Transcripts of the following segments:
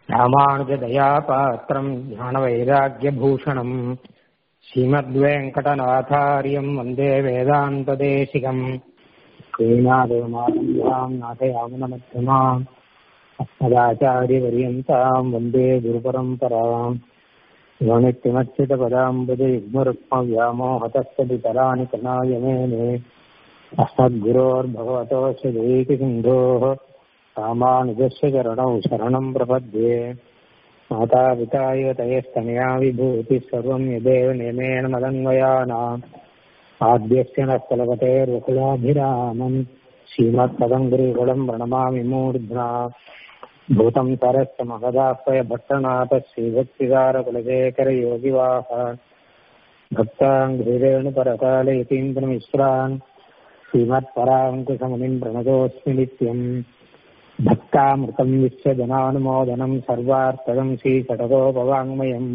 ராமானுஜதயாபாத்திரம் ஞானவைராக்கியபூஷணம் ஸ்ரீமத்வேங்கடநாதாரியம் வந்தே வேதாந்ததேசிகம் ஸ்ரீநாதமாரம்யாம் நாதயாமனமध्यமாம் अस्मदाचार्यपर्यन्ताम् वन्दे गुरुपरम्पराम् योनित्यमच्युतपदाम्बुजयुग्मरुक्मव्यामोहतस्तदितराणि कनाय मेने अस्मद्गुरोर्भगवतोऽस्य दैकसिन्धोः रामानुजस्य चरणौ शरणम् प्रपद्ये मातापिता इव तयस्तनया विभूतिः सर्वम् यदेव नियमेन मदन्वयानाम् आद्यस्य नः कलपतेर्वकुलाभिरामम् श्रीमत्पदङ्गुरुकुलम् प्रणमामि मूर्ध्ना भूतम् सरस्य महदाह्वय भट्टनाथः श्रीभक्तिदारकुलशेखरयोगिवाह भक्ताङ्घ्रिरेणुपरकालयतीन्द्रमिश्रान् श्रीमत्पराङ्कुशमुनिम् प्रणतोऽस्मि नित्यम् भक्तामृतम् विश्वजनानुमोदनम् सर्वार्थदम् श्रीषटकोपवाङ्मयम्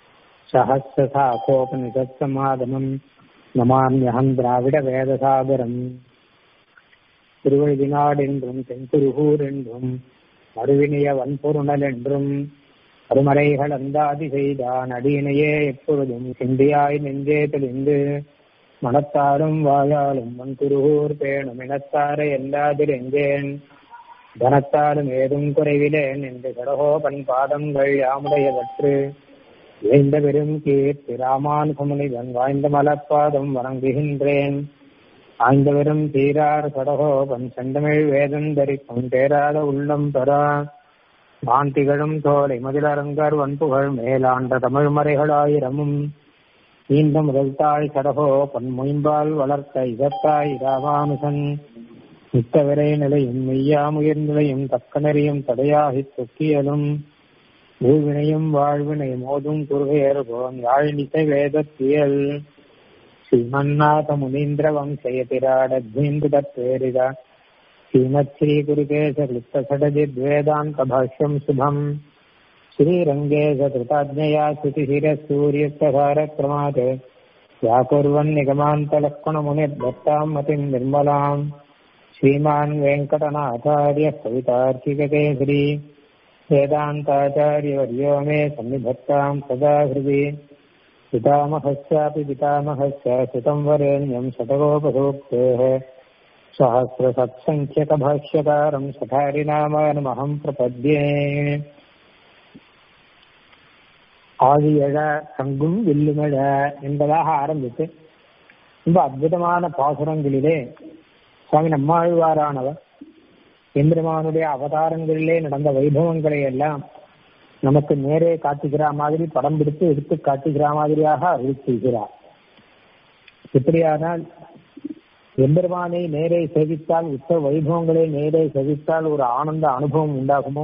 सहस्रशाखोपनिषत्समागमम् நமாமியகம் திராவிட வேதசாகரம் திருவழுதினாடு என்றும் தென்குருகூர் என்றும் மறுவினிய வன்பொருணல் என்றும் அருமறைகள் அந்தாதி செய்தான் அடியினையே எப்பொழுதும் சிந்தியாய் நெஞ்சே தெளிந்து மனத்தாரும் வாயாலும் வன்குருகூர் பேணும் இனத்தாரை எல்லாதிரெஞ்சேன் தனத்தாலும் ஏதும் குறைவிலேன் என்று கடகோபன் பாதங்கள் யாமுடையவற்று வேந்த பெரும் கீர்த்தி ராமானுசமுனிவன் வாய்ந்த மலப்பாதம் வணங்குகின்றேன் ஆய்ந்தவரும் தீரார் கடகோபன் செந்தமிழ் வேதம் தரிக்கும் தேராத உள்ளம் பெறா வான் திகழும் தோலை மதிலரங்கர் வன்புகழ் மேலாண்ட தமிழ் மறைகளாயிரமும் நீண்ட முதல் தாய் கடகோபன் மொயம்பால் வளர்த்த இதத்தாய் ராமானுசன் மித்தவரை நிலையும் மெய்யாமுயிர் நிலையும் தக்க நெறியும் தடையாகித் தொக்கியலும் ஊழ்வினையும் வாழ்வினையும் ஓதும் குருகையர்கோன் யாழினிசை வேதத்தியல் ஸ்ரீமன்னாத முனீந்திர வம்சயதிராடத்வேந்துதத்வேரித ஸ்ரீமத் ஸ்ரீ குருகேச கிருத்தசடஜித்வேதாந்த பாஷ்யம் சுபம் ஸ்ரீரங்கேச கிருதாஜ்ஞயா ஸ்ருதிசிர சூரியஸ்தகாரக்ரமாத் व्याकुर्वन् निगमान्तलक्ष्मणमुनिर्दत्ताम् मतिम् निर्मलाम् श्रीमान् वेङ्कटनाथार्यः कवितार्किककेसरी वेदान्ताचार्यवर्यो मे सन्निधत्ताम् सदा हृदि पितामहस्यापि पितामहस्य सुतम् वरेण्यम् शतकोपसूक्तेः सहस्रसत्सङ्ख्यकभाष्यकारम् सठारिनामानमहम् प्रपद्ये ஆதியழ சங்கும் வில்லுமழ என்பதாக ஆரம்பித்து ரொம்ப அற்புதமான பாசுரங்களிலே சுவாமி நம்மாழ்வாரானவர் எம்பெருமானுடைய அவதாரங்களிலே நடந்த வைபவங்களை எல்லாம் நமக்கு நேரே காட்டுகிற மாதிரி படம் பிடித்து எடுத்து காட்டுகிற மாதிரியாக அருள் செய்கிறார் எப்படியானால் எம்பெருமானை நேரே சேவித்தால் உத்த வைபவங்களை நேரே சேவித்தால் ஒரு ஆனந்த அனுபவம் உண்டாகுமோ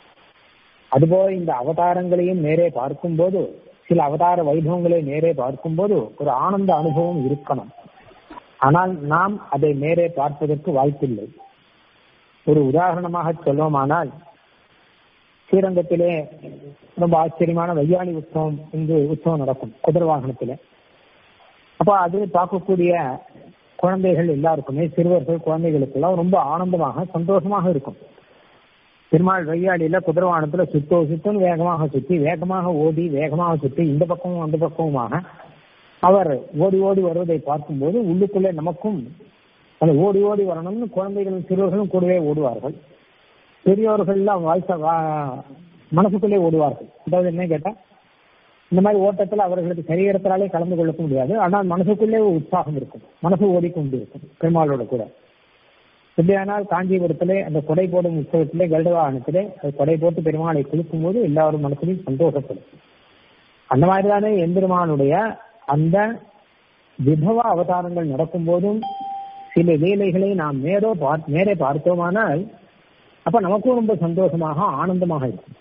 அதுபோல இந்த அவதாரங்களையும் நேரே பார்க்கும்போது சில அவதார வைபவங்களை நேரே பார்க்கும்போது ஒரு ஆனந்த அனுபவம் இருக்கணும் ஆனால் நாம் அதை நேரே பார்ப்பதற்கு வாய்ப்பில்லை ஒரு உதாரணமாக சொல்லுவோமானால் ஸ்ரீரங்கத்திலே ரொம்ப ஆச்சரியமான வையாளி உற்சவம் என்று உற்சவம் நடக்கும் குதிரை வாகனத்திலே அப்போ அது பார்க்கக்கூடிய குழந்தைகள் எல்லாருக்குமே சிறுவர்கள் குழந்தைகளுக்கெல்லாம் ரொம்ப ஆனந்தமாக சந்தோஷமாக இருக்கும் பெருமாள் வையாளியில குதிரவானத்துல சுத்தோ சுத்தம் வேகமாக சுத்தி வேகமாக ஓடி வேகமாக சுத்தி இந்த பக்கமும் அந்த பக்கமுமாக அவர் ஓடி ஓடி வருவதை பார்க்கும்போது உள்ளுக்குள்ளே நமக்கும் அந்த ஓடி ஓடி வரணும்னு குழந்தைகளும் சிறுவர்களும் கூடவே ஓடுவார்கள் பெரியவர்கள்லாம் வாய்ஸ மனசுக்குள்ளே ஓடுவார்கள் அதாவது என்ன கேட்டா இந்த மாதிரி ஓட்டத்தில் அவர்களுக்கு சரீரத்தினாலே கலந்து கொள்ள முடியாது ஆனால் மனசுக்குள்ளே ஒரு உற்சாகம் இருக்கும் மனசு ஓடிக்கொண்டு இருக்கும் பெருமாளோட கூட எப்படியானால் காஞ்சிபுரத்திலே அந்த கொடை போடும் உற்சவத்திலே கருடவாகனத்திலே கொடை போட்டு பெருமாளை குளிக்கும் போது எல்லாரும் மனசுலையும் சந்தோஷப்படும் அந்த மாதிரிதானே எம்பெருமானுடைய அந்த விபவ அவதாரங்கள் நடக்கும் போதும் சில வேலைகளை நாம் நேரோ பார்த்து நேரே பார்த்தோமானால் அப்ப நமக்கும் ரொம்ப சந்தோஷமாக ஆனந்தமாக இருக்கும்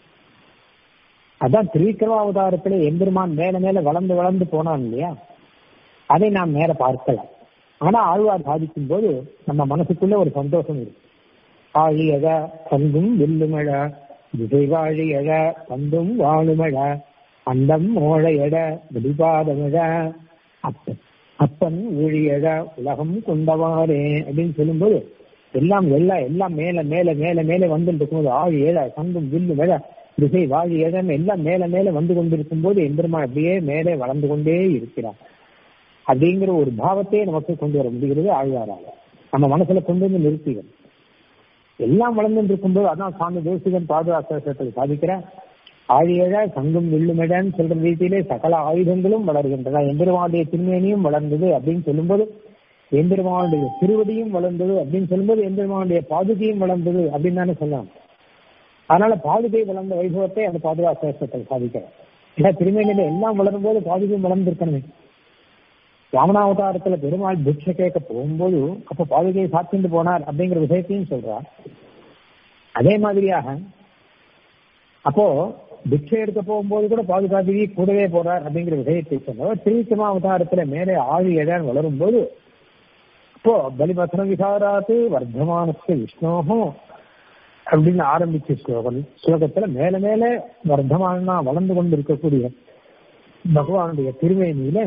அதான் திரிவிக்ரம அவதாரத்திலே எம்பெருமான் மேல மேல வளர்ந்து வளர்ந்து போனான் இல்லையா அதை நாம் நேர பார்க்கலாம் ஆனா ஆழ்வார் சாதிக்கும் போது நம்ம மனசுக்குள்ள ஒரு சந்தோஷம் இருக்கு ஆழியக பந்தும் வில்லுமழ திசைவாழியழ பந்தும் வாழுமழ அண்டம் மோழையட வெளிபாதமழ அப்பன் அப்பன் ஊழியழ உலகம் கொண்டவாறே அப்படின்னு சொல்லும்போது எல்லாம் எல்லாம் எல்லாம் மேல மேல மேல மேல வந்துட்டு இருக்கும்போது ஆழி ஏழ சங்கும் வில்லு மேல திசை வாழி ஏழன் எல்லாம் மேல மேல வந்து கொண்டிருக்கும் போது எம்பெருமான் அப்படியே மேலே வளர்ந்து கொண்டே இருக்கிறார் அப்படிங்கிற ஒரு பாவத்தையே நமக்கு கொண்டு வர முடிகிறது ஆழ்வாராக நம்ம மனசுல கொண்டு வந்து நிறுத்திகள் எல்லாம் வளர்ந்து இருக்கும்போது அதான் சுவாமி தேசிகன் பாதுகாப்பு சாதிக்கிற ஆழியழ சங்கும் வில்லுமிழன்னு சொல்ற ரீதியிலே சகல ஆயுதங்களும் வளர்கின்றன எம்பெருமானுடைய திருமேனியும் வளர்ந்தது அப்படின்னு சொல்லும்போது எம்பெருமானுடைய திருவடியும் வளர்ந்தது அப்படின்னு சொல்லும்போது எம்பெருமானுடைய பாதுகையும் வளர்ந்தது அப்படின்னு தானே சொல்லலாம் அதனால பாதுகை வளர்ந்த வைபவத்தை அந்த பாதுகாப்பு சாதிக்கிறார் ஏன்னா திருமேனியில எல்லாம் வளரும் போது பாதுகையும் வளர்ந்துருக்கணுமே ராமனாவதாரத்துல பெருமாள் பிக்ஷ கேட்க போகும்போது அப்ப பாதுகையை சாத்திட்டு போனார் அப்படிங்கிற விஷயத்தையும் சொல்றார் அதே மாதிரியாக அப்போ பிக்ஷை எடுக்க போகும்போது கூட பாதுகாப்பு கூடவே போறார் அப்படிங்கிற விஷயத்தை சொன்னவர் திருவிக்கிரமா அவதாரத்துல மேலே ஆழி எழான் வளரும் போது அப்போ பலிபசன விசாராத்து வர்த்தமானத்து விஷ்ணோகம் அப்படின்னு ஆரம்பிச்ச ஸ்லோகம் ஸ்லோகத்துல மேல மேல வர்த்தமானா வளர்ந்து கொண்டு இருக்கக்கூடிய பகவானுடைய திருவேணியில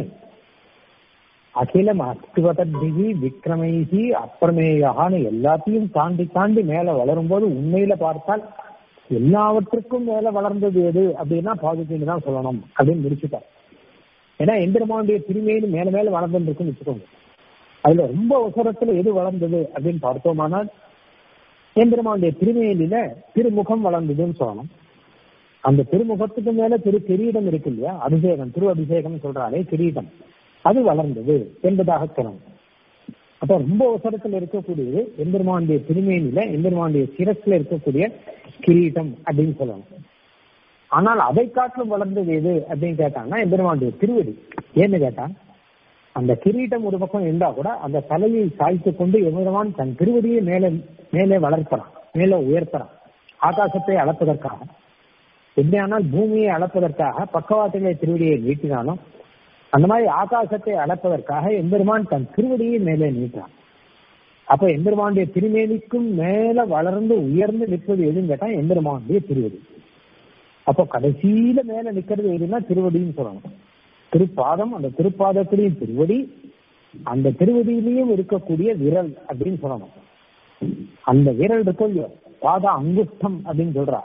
அகிலம் அஸ்துவதி விக்ரமைகி அப்பிரமேயான்னு எல்லாத்தையும் தாண்டி தாண்டி மேல வளரும் போது உண்மையில பார்த்தால் எல்லாவற்றுக்கும் மேல வளர்ந்தது எது அப்படின்னா பாதுகாப்பு தான் சொல்லணும் அப்படின்னு முடிச்சுட்டார் ஏன்னா எந்திரமானுடைய திருமேனி மேல மேல வளர்ந்துருக்குன்னு வச்சுக்கோங்க அதுல ரொம்ப உசரத்துல எது வளர்ந்தது அப்படின்னு பார்த்தோமானால் எந்திரமானுடைய திருமேனில திருமுகம் வளர்ந்ததுன்னு சொல்லணும் அந்த திருமுகத்துக்கு மேல திரு கிரீடம் இருக்கு இல்லையா அபிஷேகம் திரு அபிஷேகம் சொல்றாரே கிரீடம் அது வளர்ந்தது என்பதாக சொல்லணும் அப்ப ரொம்ப அவசரத்தில் இருக்கக்கூடியது எம்பெருமானுடைய திருமேனில எம்பெருமானுடைய சிரஸ்ல இருக்கக்கூடிய கிரீட்டம் அப்படின்னு சொல்லணும் ஆனால் அதை காட்டிலும் வளர்ந்தது எது அப்படின்னு கேட்டாங்கன்னா எம்பெருமானுடைய திருவடி ஏன்னு கேட்டான் அந்த கிரீட்டம் ஒரு பக்கம் இருந்தா கூட அந்த தலையை சாய்த்து கொண்டு எம்பெருமான் தன் திருவடியை மேலே மேலே வளர்க்கிறான் மேலே உயர்த்துறான் ஆகாசத்தை அளப்பதற்காக எப்படியானால் பூமியை அளப்பதற்காக பக்கவாட்டிலே திருவடியை நீட்டினாலும் அந்த மாதிரி ஆகாசத்தை அளப்பதற்காக எம்பெருமான் தன் திருவடியை மேலே நீட்டான் அப்ப எம்பெருமானுடைய திருமேனிக்கும் மேல வளர்ந்து உயர்ந்து நிற்பது எதுன்னு கேட்டா எம்பெருமானுடைய திருவடி அப்போ கடைசியில மேல நிக்கிறது எதுன்னா திருவடின்னு சொல்லணும் திருப்பாதம் அந்த திருப்பாதத்திலையும் திருவடி அந்த திருவடியிலையும் இருக்கக்கூடிய விரல் அப்படின்னு சொல்லணும் அந்த விரல் இருக்கும் இல்லையோ பாத அங்குஷ்டம் அப்படின்னு சொல்றா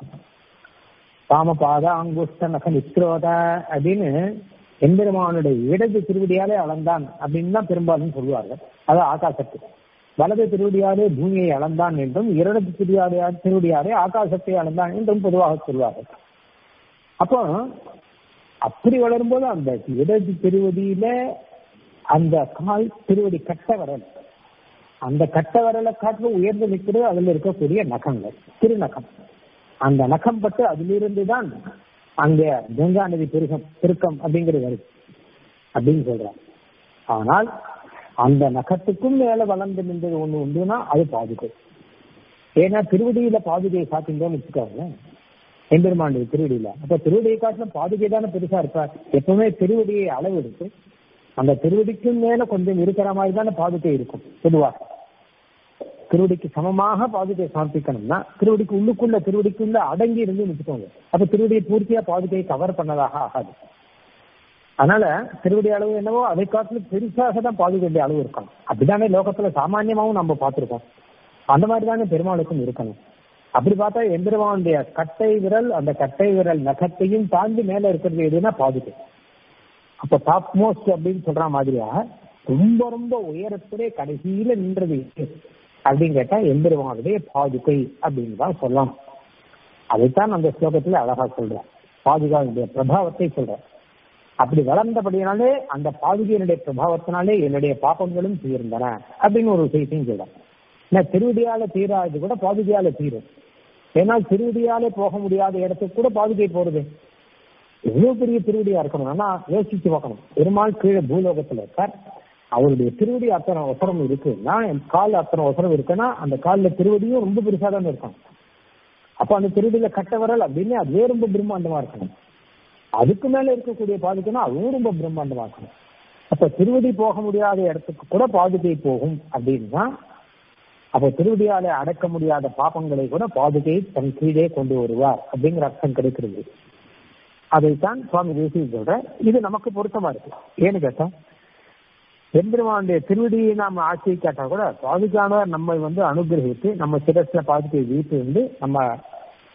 பாம பாத அங்குஷ்ட நக நிஸ்ரோத அப்படின்னு எம்பெருமானுடைய இடது திருவடியாலே அளந்தான் அப்படின்னு தான் பெரும்பாலும் சொல்லுவார்கள் அது ஆகாசத்துக்கு வலது திருவடியாலே பூமியை அளந்தான் என்றும் இரண்டு திருவடியாலே திருவடியாலே ஆகாசத்தை அளந்தான் என்றும் பொதுவாக சொல்வார்கள் அப்போ அப்படி வளரும்போது அந்த இடது திருவடியில அந்த கால் திருவடி கட்ட வரல் அந்த கட்ட வரலை காட்டிலும் உயர்ந்து நிற்கிறது அதுல இருக்கக்கூடிய நகங்கள் திருநகம் அந்த நகம் பட்டு அதிலிருந்து தான் அங்க கங்கா நதி பெருகம் பெருக்கம் அப்படிங்கிறது வருது அப்படின்னு சொல்றாங்க ஆனால் அந்த நகத்துக்கும் மேல வளர்ந்து நின்றது ஒண்ணு உண்டுன்னா அது பாதுகை ஏன்னா திருவடியில பாதுகையை சாத்திட்டோம்னு வச்சுக்கோங்க எம்பெருமானுடைய திருவடியில அப்ப திருவடியை காட்டிலும் பாதுகை தானே பெருசா இருப்பார் எப்பவுமே திருவடியை அளவு எடுத்து அந்த திருவடிக்கும் மேல கொஞ்சம் இருக்கிற மாதிரி தானே பாதுகை இருக்கும் பொதுவாக திருவடிக்கு சமமாக பாதுகை சமர்ப்பிக்கணும்னா திருவடிக்கு உள்ளுக்குள்ள திருவடிக்குள்ள அடங்கி இருந்து நிறுத்துக்கோங்க அப்ப திருவடியை பூர்த்தியா பாதுகையை கவர் பண்ணதாக ஆகாது அதனால திருவடி அளவு என்னவோ அதை காட்டிலும் பெருசாக தான் பாதுகாப்பு அளவு இருக்கணும் அப்படிதானே லோகத்துல சாமான்யமாவும் நம்ம பார்த்திருக்கோம் அந்த மாதிரி தானே பெருமாளுக்கும் இருக்கணும் அப்படி பார்த்தா எம்பெருமானுடைய கட்டை விரல் அந்த கட்டை விரல் நகத்தையும் தாண்டி மேல இருக்கிறது எதுனா பாதுகை அப்ப டாப் மோஸ்ட் அப்படின்னு சொல்ற மாதிரியாக ரொம்ப ரொம்ப உயரத்திலே கடைசியில நின்றது அப்படின்னு கேட்டா எம்பெருமானுடைய பாதுகை அப்படின்னு தான் சொல்லலாம் அதைத்தான் அந்த ஸ்லோகத்துல அழகா சொல்ற பாதுகாவுடைய பிரபாவத்தை சொல்ற அப்படி வளர்ந்தபடினாலே அந்த பாதுகையினுடைய பிரபாவத்தினாலே என்னுடைய பாப்பங்களும் தீர்ந்தன அப்படின்னு ஒரு விஷயத்தையும் சொல்ற ஏன்னா திருவடியால தீராது கூட பாதுகையால தீரும் ஏன்னா திருவடியாலே போக முடியாத இடத்துக்கு கூட பாதுகை போறது எவ்வளவு பெரிய திருவடியா இருக்கணும் ஆனா யோசிச்சு பார்க்கணும் பெருமாள் கீழே பூலோகத்துல இருக்கார் அவருடைய திருவடி அத்தனை ஒசரம் இருக்குன்னா என் கால் அத்தனை ஒசரம் இருக்குன்னா அந்த காலில் திருவடியும் ரொம்ப பெருசா தான் இருக்கும் அப்ப அந்த திருவடியில கட்ட வரல் அப்படின்னு அதுவே ரொம்ப பிரம்மாண்டமா இருக்கணும் அதுக்கு மேல இருக்கக்கூடிய பாதுகைனா அதுவும் ரொம்ப பிரம்மாண்டமா இருக்கணும் அப்ப திருவடி போக முடியாத இடத்துக்கு கூட பாதுகை போகும் அப்படின்னா அப்ப திருவடியால அடக்க முடியாத பாப்பங்களை கூட பாதுகை தன் கீழே கொண்டு வருவார் அப்படிங்கிற அர்த்தம் கிடைக்கிறது அதைத்தான் சுவாமி தேசிய சொல்ற இது நமக்கு பொருத்தமா இருக்கு ஏன்னு கேட்டா எம்பெருமானுடைய திருவடியை நாம் ஆட்சியை கேட்டா கூட பாதுகானவர் நம்மை வந்து அனுகிரகித்து நம்ம சிரஸ்ல பாதுகை வீட்டு வந்து நம்ம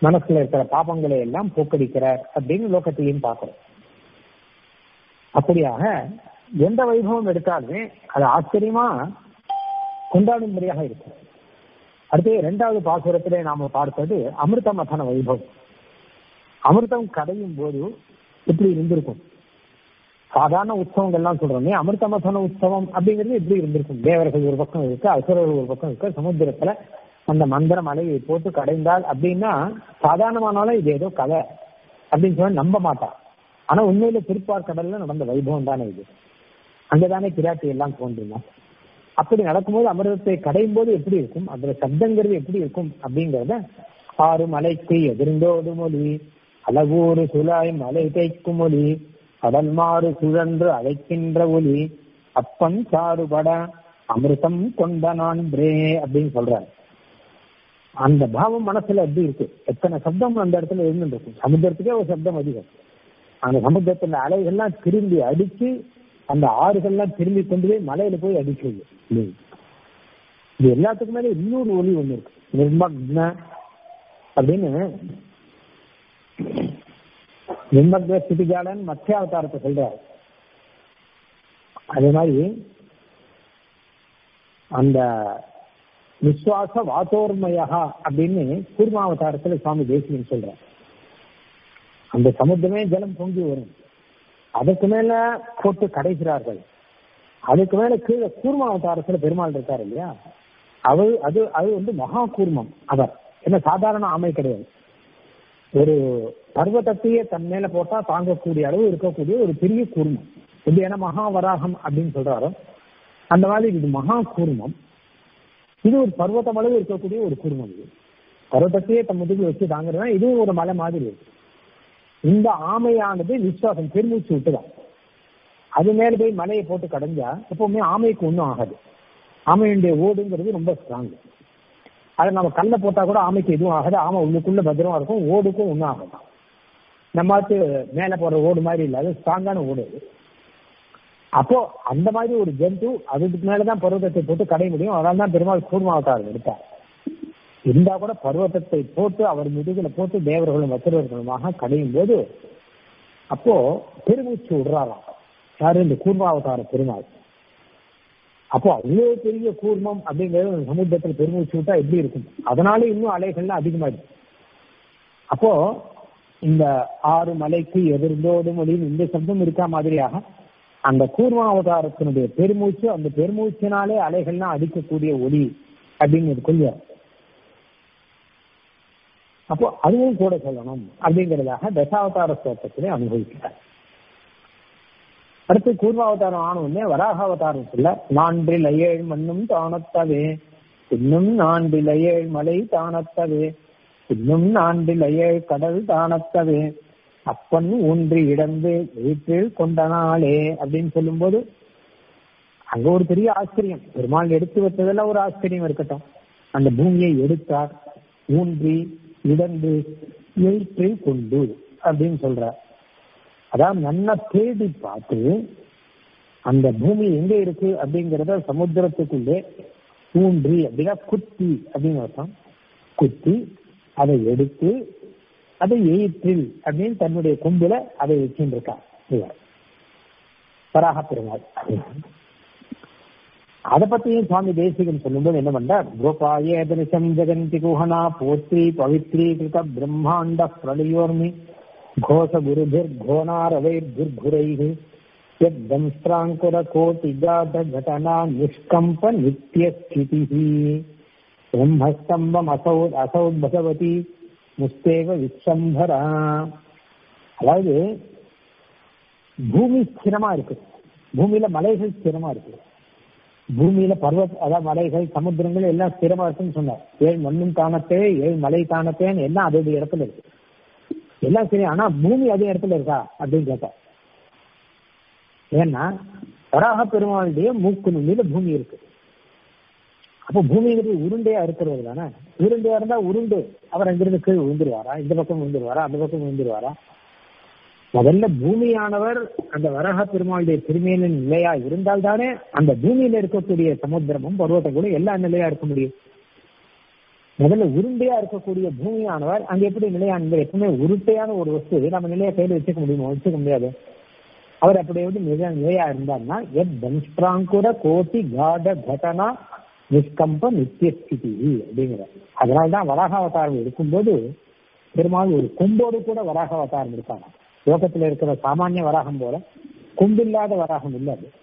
மனசுல இருக்கிற பாபங்களை எல்லாம் போக்கடிக்கிறார் அப்படின்னு லோகத்திலையும் பார்க்கிறோம் அப்படியாக எந்த வைபவம் எடுத்தாலுமே அது ஆச்சரியமா கொண்டாடும்படியாக இருக்கும் அடுத்து இரண்டாவது பாசுரத்திலே நாம பார்த்தது அமிர்த மதன வைபவம் அமிர்தம் கடையும் போது எப்படி இருந்திருக்கும் சாதாரண உற்சவங்கள்லாம் சொல்றோமே அமிர்த மதன உற்சவம் அப்படிங்கிறது எப்படி இருந்திருக்கும் தேவர்கள் ஒரு பக்கம் இருக்கு அசுரர்கள் ஒரு பக்கம் இருக்கு சமுத்திரத்துல அந்த மந்திர மலையை போட்டு கடைந்தால் அப்படின்னா சாதாரணமானாலும் இது ஏதோ கதை அப்படின்னு சொல்லி நம்ப மாட்டான் ஆனா உண்மையில திருப்பார் கடல்ல நடந்த வைபவம் தானே இது அங்கதானே பிராட்டி எல்லாம் தோன்றினா அப்படி நடக்கும்போது அமிர்தத்தை கடையும் போது எப்படி இருக்கும் அதுல சப்தங்கிறது எப்படி இருக்கும் அப்படிங்கறத ஆறு மலைக்கு எதிர்ந்தோடு மொழி அழகூறு சுழாய் மலை தைக்கும் மொழி கடல் மாறு சுழன்று அழைக்கின்ற ஒலி அப்பன் சாறுபட அமிர்தம் கொண்ட நான் பிரே அப்படின்னு சொல்றாரு அந்த பாவம் மனசுல எப்படி இருக்கு எத்தனை சப்தம் அந்த இடத்துல இருந்துருக்கும் சமுத்திரத்துக்கே ஒரு சப்தம் அதிகம் அந்த சமுத்திரத்துல அலைகள்லாம் திரும்பி அடிச்சு அந்த ஆறுகள்லாம் திரும்பி கொண்டு போய் மலையில போய் அடிக்குது இது எல்லாத்துக்கும் மேல இன்னொரு ஒலி ஒண்ணு இருக்கு நிர்மக்ன அப்படின்னு நிர்மக்ன ஸ்திதிகாலன் மத்திய அவதாரத்தை சொல்றாரு அதே மாதிரி அந்த விஸ்வாச வாத்தோர்மயா அப்படின்னு கூர்மாவதாரத்துல சுவாமி தேசியன் சொல்ற அந்த சமுத்திரமே ஜலம் பொங்கி வரும் அதுக்கு மேல போட்டு கடைக்கிறார்கள் அதுக்கு மேல கீழே கூர்மாவதாரத்துல பெருமாள் இருக்காரு இல்லையா அவர் அது அது வந்து மகா கூர்மம் அவர் என்ன சாதாரண ஆமை கிடையாது ஒரு பர்வதத்தையே தன் மேல போட்டா தாங்கக்கூடிய அளவு இருக்கக்கூடிய ஒரு பெரிய கூர்மம் இது ஏன்னா மகா வராகம் அப்படின்னு சொல்றாரோ அந்த மாதிரி இது மகா கூர்மம் இது ஒரு பர்வதம் அளவு இருக்கக்கூடிய ஒரு கூர்மம் இது பர்வதத்தையே தன் முதுகு வச்சு தாங்குறதுனா இதுவும் ஒரு மலை மாதிரி இருக்கு இந்த ஆமையானது விசுவாசம் பெருமூச்சு விட்டுதான் அது மேல போய் மலையை போட்டு கடைஞ்சா எப்பவுமே ஆமைக்கு ஒன்றும் ஆகாது ஆமையுடைய ஓடுங்கிறது ரொம்ப ஸ்ட்ராங் அதை நம்ம கல்ல போட்டா கூட ஆமைக்கு எதுவும் ஆகாது ஆமை உள்ளுக்குள்ள பத்திரமா இருக்கும் ஓடுக்கும் ஒன்றும் ஆகாது நம்மளுக்கு மேல போற ஓடு மாதிரி இல்லை அது ஸ்ட்ராங்கான ஓடு அப்போ அந்த மாதிரி ஒரு ஜந்து அதுக்கு மேலதான் பர்வதத்தை போட்டு கடை முடியும் அதனால தான் பெருமாள் கூர்மாவதாரம் எடுத்தார் இருந்தா கூட பர்வதத்தை போட்டு அவர் முதுகுல போட்டு தேவர்களும் வத்திரர்களுமாக கடையும் போது அப்போ பெருமூச்சு விடுறாராம் யாரு இந்த கூர்மாவதார பெருமாள் அப்போ அவ்வளவு பெரிய கூர்மம் அப்படிங்கிறது சமுத்திரத்தில் பெருமூச்சு விட்டா எப்படி இருக்கும் அதனால இன்னும் அலைகள்லாம் அதிகமாயிடும் அப்போ இந்த ஆறு மலைக்கு எதிர்ந்தோடும் மொழியும் இந்த சப்தம் இருக்கா மாதிரியாக அந்த கூர்மாவதாரத்தினுடைய பெருமூச்சு அந்த பெருமூச்சினாலே அலைகள்லாம் அடிக்கக்கூடிய ஒளி அப்படின்னு கொள்வார் அப்போ அதுவும் கூட சொல்லணும் அப்படிங்கிறதாக தசாவதார ஸ்தோத்திரத்திலே அனுபவிக்கிறார் அடுத்து கூர்மாவதாரம் ஆன உடனே வராகாவதாரத்துல நான்கில் ஏழ் மண்ணும் தானத்தவே இன்னும் நான்கில் ஏழ் மலை தானத்தவே இன்னும் நான்கில் ஏழ் கடல் தானத்தவே அப்பன் ஊன்றி இடந்து வீட்டில் கொண்ட நாளே அப்படின்னு சொல்லும்போது அங்க ஒரு பெரிய ஆச்சரியம் பெருமாள் எடுத்து வச்சதெல்லாம் ஒரு ஆச்சரியம் இருக்கட்டும் அந்த பூமியை எடுத்தார் ஊன்றி இடந்து எழுத்தில் கொண்டு அப்படின்னு சொல்றார் அதாவது நல்லா தேடி பார்த்து அந்த பூமி எங்க இருக்கு அப்படிங்கறத சமுத்திரத்துக்குள்ளே ஊன்றி அப்படின்னா குத்தி அப்படின்னு அர்த்தம் குத்தி அதை எடுத்து அதை எயிற்றில் அப்படின்னு தன்னுடைய கொம்புல அதை வச்சுருக்கார் இவர் வராக பெருமாள் அதை பத்தியும் சுவாமி தேசிகன் சொல்லும்போது என்ன பண்றார் கோபாய தரிசம் ஜெகந்தி குஹனா போத்ரி பவித்ரி கிருத பிரம்மாண்ட பிரளயோர்மி கோஷ குருபிர் கோணாரவைர்குரைः यद्दंष्ट्राङ्कुर कोटिजात घटना निष्कम्प नित्यस्थितिः ब्रह्मस्तम्भम् असौ असौ भगवती முஸ்தேவ விஸ்வம்பரா அதாவது பூமி ஸ்திரமா இருக்கு பூமியில மலைகள் ஸ்திரமா இருக்கு பூமியில பர்வத் அதாவது மலைகள் சமுத்திரங்கள் எல்லாம் ஸ்திரமா இருக்குன்னு சொன்னார் ஏழு மண்ணும் தானத்தே ஏழு மலை தானத்தேன்னு எல்லாம் அதோட இடத்துல இருக்கு எல்லாம் சரி ஆனா பூமி அதே இடத்துல இருக்கா அப்படின்னு கேட்டா ஏன்னா வராக பெருமாளுடைய மூக்கு நுண்ணில பூமி இருக்கு அப்போ பூமிங்கிறது உருண்டையா இருக்கிறது தானே உருண்டையா இருந்தா உருண்டு அவர் அங்கிருந்து கீழ் விழுந்துருவாரா இந்த பக்கம் விழுந்துருவாரா அந்த பக்கம் விழுந்துருவாரா முதல்ல பூமியானவர் அந்த வரக பெருமாளுடைய திருமையின நிலையா இருந்தால் தானே அந்த பூமியில இருக்கக்கூடிய சமுத்திரமும் பருவத்தை கூட எல்லா நிலையா இருக்க முடியும் முதல்ல உருண்டையா இருக்கக்கூடிய பூமியானவர் அங்க எப்படி நிலையானவர் எப்பவுமே உருட்டையான ஒரு வஸ்து நம்ம நிலையை கையில வச்சுக்க முடியுமா வச்சுக்க முடியாது அவர் அப்படி எப்படி நிலை நிலையா இருந்தார்னா எத் தம்ஸ்திராங்குர கோட்டி காட கடனா நிஷ்கம்ப நித்தியஸ்திதி அப்படிங்கிற அதனால்தான் வராக அவதாரம் எடுக்கும்போது பெருமாள் ஒரு கொம்போடு கூட வராக அவதாரம் இருக்காங்க லோகத்துல இருக்கிற சாமானிய வராகம் போல கொம்பில்லாத வராகம் இல்லை அது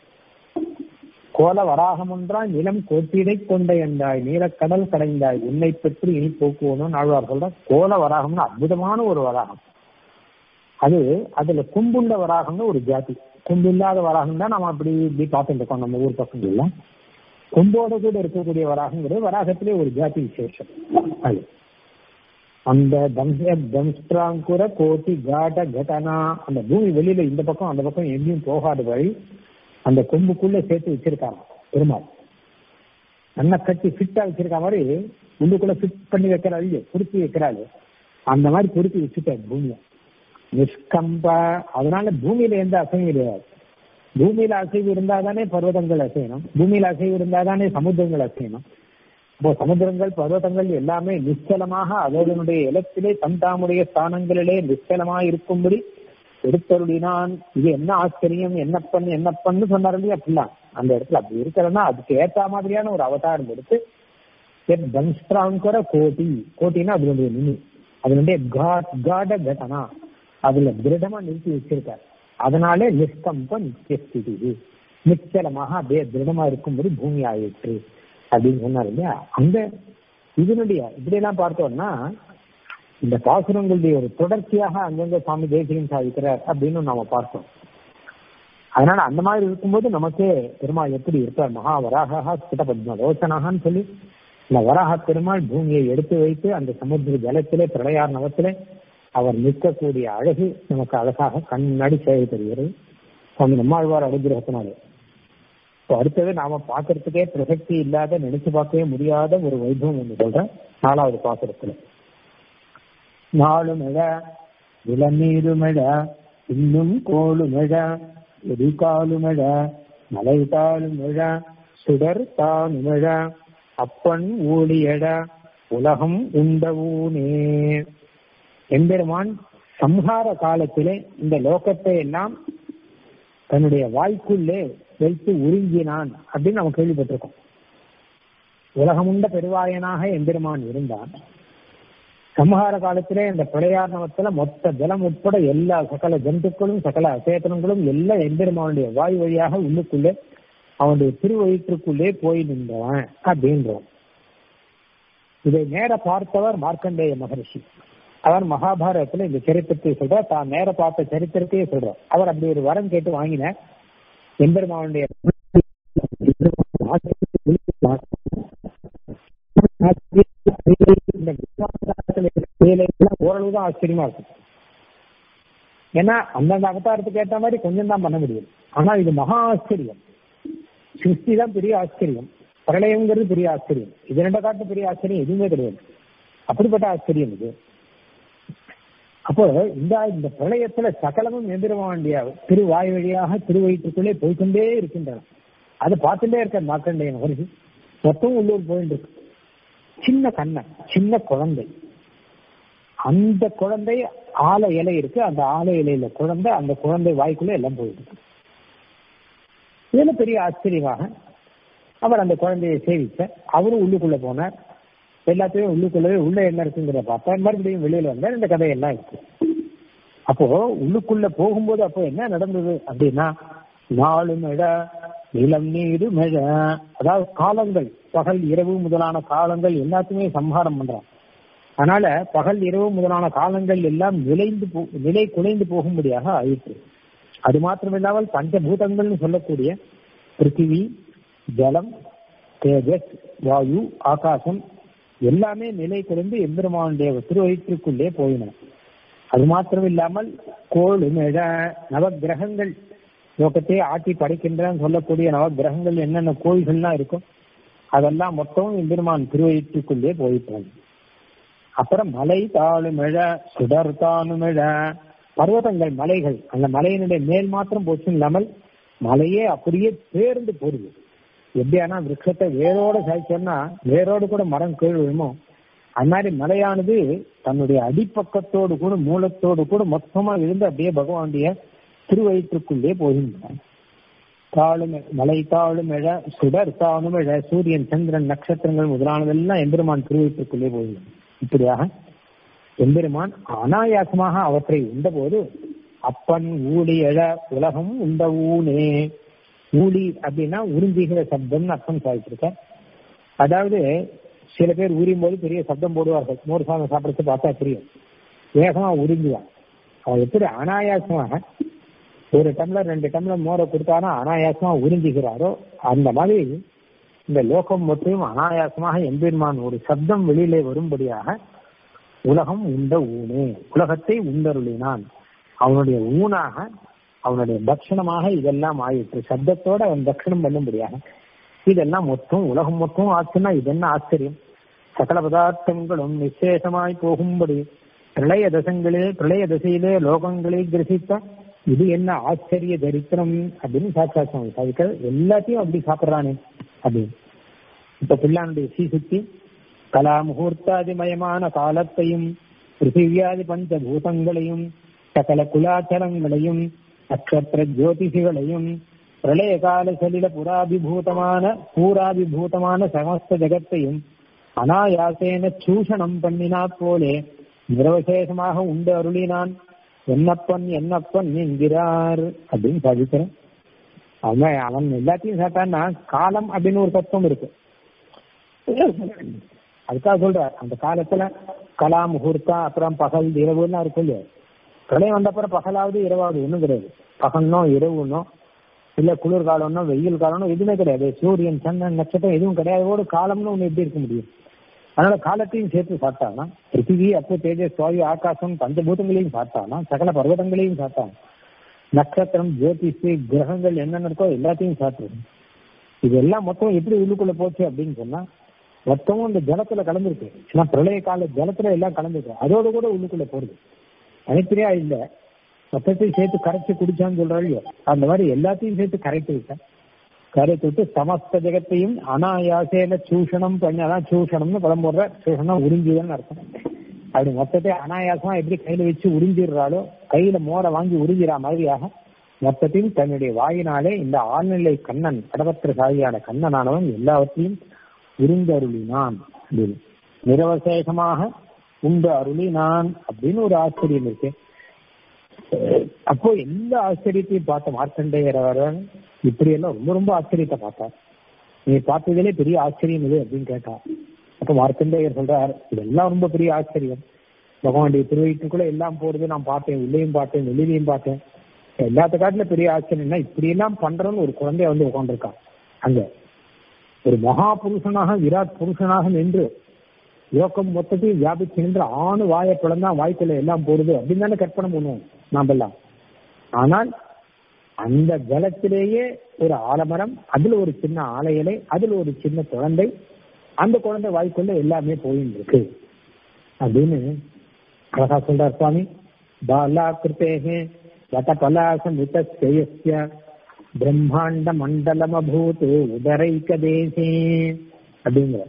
கோல வராகம் ஒன்றாய் நிலம் கோட்டிடை கொண்ட என்றாய் நீலக்கடல் கடைந்தாய் உன்னை பெற்று இனி போக்குவோம் ஆழ்வார் சொல்ற கோல வராகம்னு அற்புதமான ஒரு வராகம் அது அதுல கும்புள்ள வராகம்னு ஒரு ஜாதி கும்பு இல்லாத வராகம் தான் நம்ம அப்படி இப்படி பார்த்துட்டு இருக்கோம் நம்ம ஊர் பக்கங்கள்ல கொம்போட கூட இருக்கக்கூடிய வராகங்கிறது வராகத்திலே ஒரு ஜாதி விசேஷம் அது அந்த தம்ச தம்ஸ்திராங்குர கோட்டி காட கடனா அந்த பூமி வெளியில இந்த பக்கம் அந்த பக்கம் எங்கேயும் போகாத வழி அந்த கொம்புக்குள்ள சேர்த்து வச்சிருக்காங்க பெருமாள் நல்லா கட்டி ஃபிட்டா வச்சிருக்க மாதிரி உள்ளுக்குள்ள ஃபிட் பண்ணி வைக்கிறாள் இல்லையோ பொருத்தி வைக்கிறாள் அந்த மாதிரி பொருத்தி வச்சுட்டாரு பூமியை நிஷ்கம்ப அதனால பூமியில எந்த அசைவும் கிடையாது பூமியில அசைவு இருந்தா தானே பர்வதங்கள் அசையணும் பூமியில அசைவு இருந்தா தானே சமுத்திரங்கள் அசையணும் இப்போ சமுத்திரங்கள் பர்வதங்கள் எல்லாமே நிச்சலமாக அதனுடைய இலத்திலே தம் தாமுடைய ஸ்தானங்களிலே நிச்சலமாக இருக்கும்படி எடுத்தருளினான் இது என்ன ஆச்சரியம் என்ன பண்ணு என்ன பண்ணு சொன்னார் இல்லையா அப்படிலாம் அந்த இடத்துல அப்படி இருக்கிறன்னா அதுக்கு ஏத்த மாதிரியான ஒரு அவதாரம் எடுத்து தம்ஸ்திராங்கர கோட்டி கோட்டினா அதனுடைய நிமி அதனுடைய காட கட்டனா அதுல திருடமா நிறுத்தி வச்சிருக்காரு அதனாலே நிஷ்கம்ப நித்தியஸ்திதி நிச்சலமாக அப்படியே திருடமா இருக்கும்படி பூமி ஆயிற்று அப்படின்னு சொன்னார் இல்லையா அந்த இதனுடைய இப்படி எல்லாம் பார்த்தோம்னா இந்த பாசுரங்களுடைய ஒரு தொடர்ச்சியாக அங்கங்க சுவாமி தேசியம் சாதிக்கிறார் அப்படின்னு நாம பார்த்தோம் அதனால அந்த மாதிரி இருக்கும்போது நமக்கே பெருமாள் எப்படி இருப்பார் மகா வராகா ஸ்பிட பத்ம ரோச்சனாகான்னு சொல்லி இந்த வராக பெருமாள் பூமியை எடுத்து வைத்து அந்த சமுத்திர ஜலத்திலே பிரளயார் நவத்திலே அவர் நிற்கக்கூடிய அழகு நமக்கு அழகாக கண்ணாடி செயல் தெரிகிறது சுவாமி நம்மாழ்வார் அனுகிரகத்தினாலே இப்போ அடுத்தது நாம பார்க்கறதுக்கே பிரசக்தி இல்லாத நினைச்சு பார்க்கவே முடியாத ஒரு வைபவம் ஒன்று சொல்றேன் நாலாவது பாசுரத்துல நாளுமெழ இளநீருமெழ இன்னும் கோளுமெழ எதிர்காலுமெழ மலை தாளுமெழ சுடர் தானுமெழ அப்பன் ஊழியட உலகம் உண்டவூனே எம்பெருமான் சம்ஹார காலத்திலே இந்த லோகத்தை எல்லாம் தன்னுடைய வாய்க்குள்ளே வைத்து உறிஞ்சினான் அப்படின்னு நம்ம கேள்விப்பட்டிருக்கோம் உலகமுண்ட பெருவாயனாக எம்பெருமான் இருந்தான் சம்ஹார காலத்திலே இந்த பிரளயார்ணவத்துல மொத்த ஜலம் உட்பட எல்லா சகல ஜந்துக்களும் சகல அசேதனங்களும் எல்லாம் எம்பெருமானுடைய வாய் வழியாக உள்ளுக்குள்ளே அவனுடைய திருவயிற்றுக்குள்ளே போய் நின்றவன் அப்படின்றோம் இதை நேர பார்த்தவர் மார்க்கண்டேய மகரிஷி அவர் மகாபாரதத்துல இந்த சரித்திரத்தை சொல்றார் தான் நேர பார்த்த சரித்திரத்தையே சொல்றார் அவர் அப்படி ஒரு வரம் கேட்டு வாங்கினார் எம்பெருமானுடைய ஓரளவுதான் ஆச்சரியமா இருக்கும் ஏன்னா அந்தந்த அவதாரத்துக்கு ஏற்ற மாதிரி கொஞ்சம் தான் பண்ண முடியும் ஆனா இது மகா ஆச்சரியம் சிருஷ்டி தான் பெரிய ஆச்சரியம் பிரளயங்கிறது பெரிய ஆச்சரியம் இது ரெண்ட காட்டு பெரிய ஆச்சரியம் எதுவுமே கிடையாது அப்படிப்பட்ட ஆச்சரியம் இது அப்போ இந்த இந்த பிரளயத்துல சகலமும் எந்திரமாண்டிய திருவாய் வழியாக திருவயிற்றுக்குள்ளே போய்கொண்டே இருக்கின்றன அதை பார்த்துட்டே இருக்க மார்க்கண்டேய மகர்ஷி மொத்தம் உள்ளூர் போயிட்டு இருக்கு சின்ன கண்ணன் சின்ன குழந்தை அந்த குழந்தை ஆல இலை இருக்கு அந்த ஆல இலையில குழந்தை அந்த குழந்தை வாய்க்குள்ள எல்லாம் போயிட்டு இருக்கு இதுல பெரிய ஆச்சரியமாக அவர் அந்த குழந்தையை சேவிச்ச அவரும் உள்ளுக்குள்ள போனார் எல்லாத்தையும் உள்ளுக்குள்ளவே உள்ள என்ன இருக்குங்கிறத பார்த்தா மறுபடியும் வெளியில வந்தார் இந்த கதையெல்லாம் இருக்கு அப்போ உள்ளுக்குள்ள போகும்போது அப்போ என்ன நடந்தது அப்படின்னா நாலு மழ நிலம் நீரு மழ அதாவது காலங்கள் பகல் இரவு முதலான காலங்கள் எல்லாத்தையுமே சம்ஹாரம் பண்றான் அதனால பகல் இரவு முதலான காலங்கள் எல்லாம் நிலைந்து போ நிலை குலைந்து போகும்படியாக ஆயிற்று அது மாத்திரமில்லாமல் பஞ்சபூதங்கள்னு சொல்லக்கூடிய பிருத்திவி ஜலம் தேஜஸ் வாயு ஆகாசம் எல்லாமே நிலை குறைந்து எம்பெருமானுடைய திருவயிற்றுக்குள்ளே போயின அது மாத்திரம் இல்லாமல் கோள் மிழ நவகிரகங்கள் லோகத்தை ஆட்டி படைக்கின்றன்னு சொல்லக்கூடிய நவகிரகங்கள் என்னென்ன கோயில்கள்லாம் இருக்கும் அதெல்லாம் மொத்தம் எம்பெருமான் திருவயிற்றுக்குள்ளே போயிட்டாங்க அப்புறம் மலை தாழுமிழ சுடர் தானுமிழ பர்வதங்கள் மலைகள் அந்த மலையினுடைய மேல் மாத்திரம் போச்சு இல்லாமல் மலையே அப்படியே பேர்ந்து போடுது எப்படியானா விரக்ஷத்தை வேரோட சாய்ச்சோம்னா வேரோடு கூட மரம் கீழ் விழுமோ அது மாதிரி மலையானது தன்னுடைய அடிப்பக்கத்தோடு கூட மூலத்தோடு கூட மொத்தமா இருந்து அப்படியே பகவானுடைய திருவயிற்றுக்குள்ளே போகின்றன தாழும் மலை தாழும் எழ சுடர் தாழும் எழ சூரியன் சந்திரன் நட்சத்திரங்கள் முதலானதெல்லாம் எம்பெருமான் திருவயிற்றுக்குள்ளே போகின்றன இப்படியாக எம்பெருமான் அனாயாசமாக அவற்றை உண்டபோது அப்பன் ஊழி எழ உலகம் உண்ட ஊனே ஊழி அப்படின்னா உறிஞ்சுகிற சப்தம்னு அர்த்தம் சாதிச்சிருக்க அதாவது சில பேர் உரியும் போது பெரிய சப்தம் போடுவார்கள் மோர் சாதம் சாப்பிடுறது பார்த்தா தெரியும் வேகமா உறிஞ்சுவான் அவன் எப்படி அனாயாசமாக ஒரு டம்ளர் ரெண்டு டம்ளர் மோரை கொடுத்தானா அனாயாசமா உறிஞ்சுகிறாரோ அந்த மாதிரி இந்த லோகம் மொத்தம் அனாயாசமாக எம்பெருமான் ஒரு சப்தம் வெளியிலே வரும்படியாக உலகம் உண்ட ஊனே உலகத்தை உண்டருளினான் அவனுடைய ஊனாக அவனுடைய பக்ஷணமாக இதெல்லாம் ஆயிற்று சப்தத்தோட அவன் பக்ஷணம் பண்ணும்படியாக இதெல்லாம் மொத்தம் உலகம் மொத்தம் ஆச்சுன்னா இது என்ன ஆச்சரியம் சகல பதார்த்தங்களும் நிச்சேஷமாய் போகும்படி பிரளய தசங்களே பிரளய தசையிலே லோகங்களே கிரசித்த இது என்ன ஆச்சரிய தரித்திரம் அப்படின்னு சாட்சாத் சுவாமி சாதிக்கிறார் எல்லாத்தையும் அப்படி சாப்பிடுறானே அப்படின்னு இப்ப பிள்ளானுடைய சீசுத்தி கலா முகூர்த்தாதிமயமான காலத்தையும் பிருத்திவியாதி பஞ்சபூதங்களையும் சகல குலாச்சலங்களையும் நட்சத்திர ஜோதிஷிகளையும் பிரளய கால சலில புறாபிபூதமான பூராபிபூதமான சமஸ்த ஜகத்தையும் அனாயாசேன சூஷணம் பண்ணினா போலே நிரவசேஷமாக உண்டு அருளினான் என்னப்பன் என்னப்பன் என்கிறார் அப்படின்னு சாதிக்கிறேன் அவன் அவன் எல்லாத்தையும் சாப்பிட்டான்னா காலம் அப்படின்னு ஒரு தத்துவம் இருக்கு அதுக்காக சொல்றார் அந்த காலத்துல கலா முகூர்த்தா அப்புறம் பகல் இரவுலாம் இருக்கும் இல்லையா பிரளயம் வந்தப்புறம் பகலாவது இரவாவது ஒண்ணும் கிடையாது பகல்னோ இரவுனோ இல்ல குளிர்காலம்னோ வெயில் காலம்னோ எதுவுமே கிடையாது சூரியன் சந்திரன் நட்சத்திரம் எதுவும் கிடையாது காலம்னு ஒண்ணு எப்படி இருக்க முடியும் அதனால காலத்தையும் சேர்த்து சாப்பிட்டானா பிருத்திவி அப்போ தேஜஸ் சுவாயு ஆகாசம் பஞ்சபூதங்களையும் சாப்பிட்டானா சகல பர்வதங்களையும் சாப்பிட்டான் நட்சத்திரம் ஜோதிஷு கிரகங்கள் என்னென்ன இருக்கோ எல்லாத்தையும் சாப்பிடுது இதெல்லாம் மொத்தம் எப்படி உள்ளுக்குள்ள போச்சு அப்படின்னு சொன்னா மொத்தமும் இந்த ஜலத்துல கலந்துருக்கு ஏன்னா பிரளய கால ஜலத்துல எல்லாம் கலந்துருக்கு அதோட கூட உள்ளுக்குள்ள போறது தனித்தனியா இல்ல மொத்தத்தையும் சேர்த்து கரைச்சு குடிச்சான்னு சொல்றாங்க அந்த மாதிரி எல்லாத்தையும் சேர்த்து கரைத்து விட்டேன் கரைத்து விட்டு சமஸ்த ஜெகத்தையும் அனாயாசேன சூஷணம் பண்ணி அதான் சூஷணம்னு படம் போடுற சூஷணம் உறிஞ்சுதன்னு அர்த்தம் அப்படி மொத்தத்தை அனாயாசமா எப்படி கையில வச்சு உறிஞ்சிடுறாலோ கையில மோரை வாங்கி உறிஞ்சிற மாதிரியாக மொத்தத்தையும் தன்னுடைய வாயினாலே இந்த ஆழ்நிலை கண்ணன் கடபத்திர சாதியான கண்ணனானவன் எல்லாவற்றையும் உறிந்து அருளினான் அப்படின்னு நிரவசேகமாக உண்டு அருளினான் அப்படின்னு ஒரு ஆச்சரியம் இருக்கு அப்போ எல்லா ஆச்சரியத்தையும் பார்த்த மார்க்கண்டேயர் இப்படி எல்லாம் ரொம்ப ரொம்ப ஆச்சரியத்தை பார்த்தார் நீ பார்த்ததிலே பெரிய ஆச்சரியம் இது அப்படின்னு கேட்டா அப்ப மார்க்கண்டேயர் சொல்றார் இதெல்லாம் ரொம்ப பெரிய ஆச்சரியம் பகவானுடைய திருவயிற்றுக்குள்ள எல்லாம் போறது நான் பார்த்தேன் உள்ளேயும் பார்த்தேன் வெளியிலையும் பார்த்தேன் எல்லாத்த காட்டுல பெரிய ஆச்சரியம்னா இப்படி எல்லாம் பண்றோம்னு ஒரு குழந்தைய வந்து உட்காந்துருக்கான் அங்க ஒரு மகா புருஷனாக விராட் புருஷனாக நின்று யோக்கம் மொத்தத்தையும் வியாபிச்சு நின்று ஆணு வாயை பிளந்தா வாய்க்குள்ள எல்லாம் போடுது அப்படின்னு தானே கற்பனை பண்ணுவோம் நாமெல்லாம் ஆனால் அந்த ஜலத்திலேயே ஒரு ஆலமரம் அதுல ஒரு சின்ன ஆலை இலை அதுல ஒரு சின்ன குழந்தை அந்த குழந்தை வாய்க்குள்ள எல்லாமே போயின்னு இருக்கு அப்படின்னு அழகா சொல்றார் சுவாமி பாலா கிருத்தேகே வட பலாசம் உத்தஸ்ய பிரம்மாண்ட மண்டலம் அபூத் உதரைக்க தேசே அப்படிங்கிற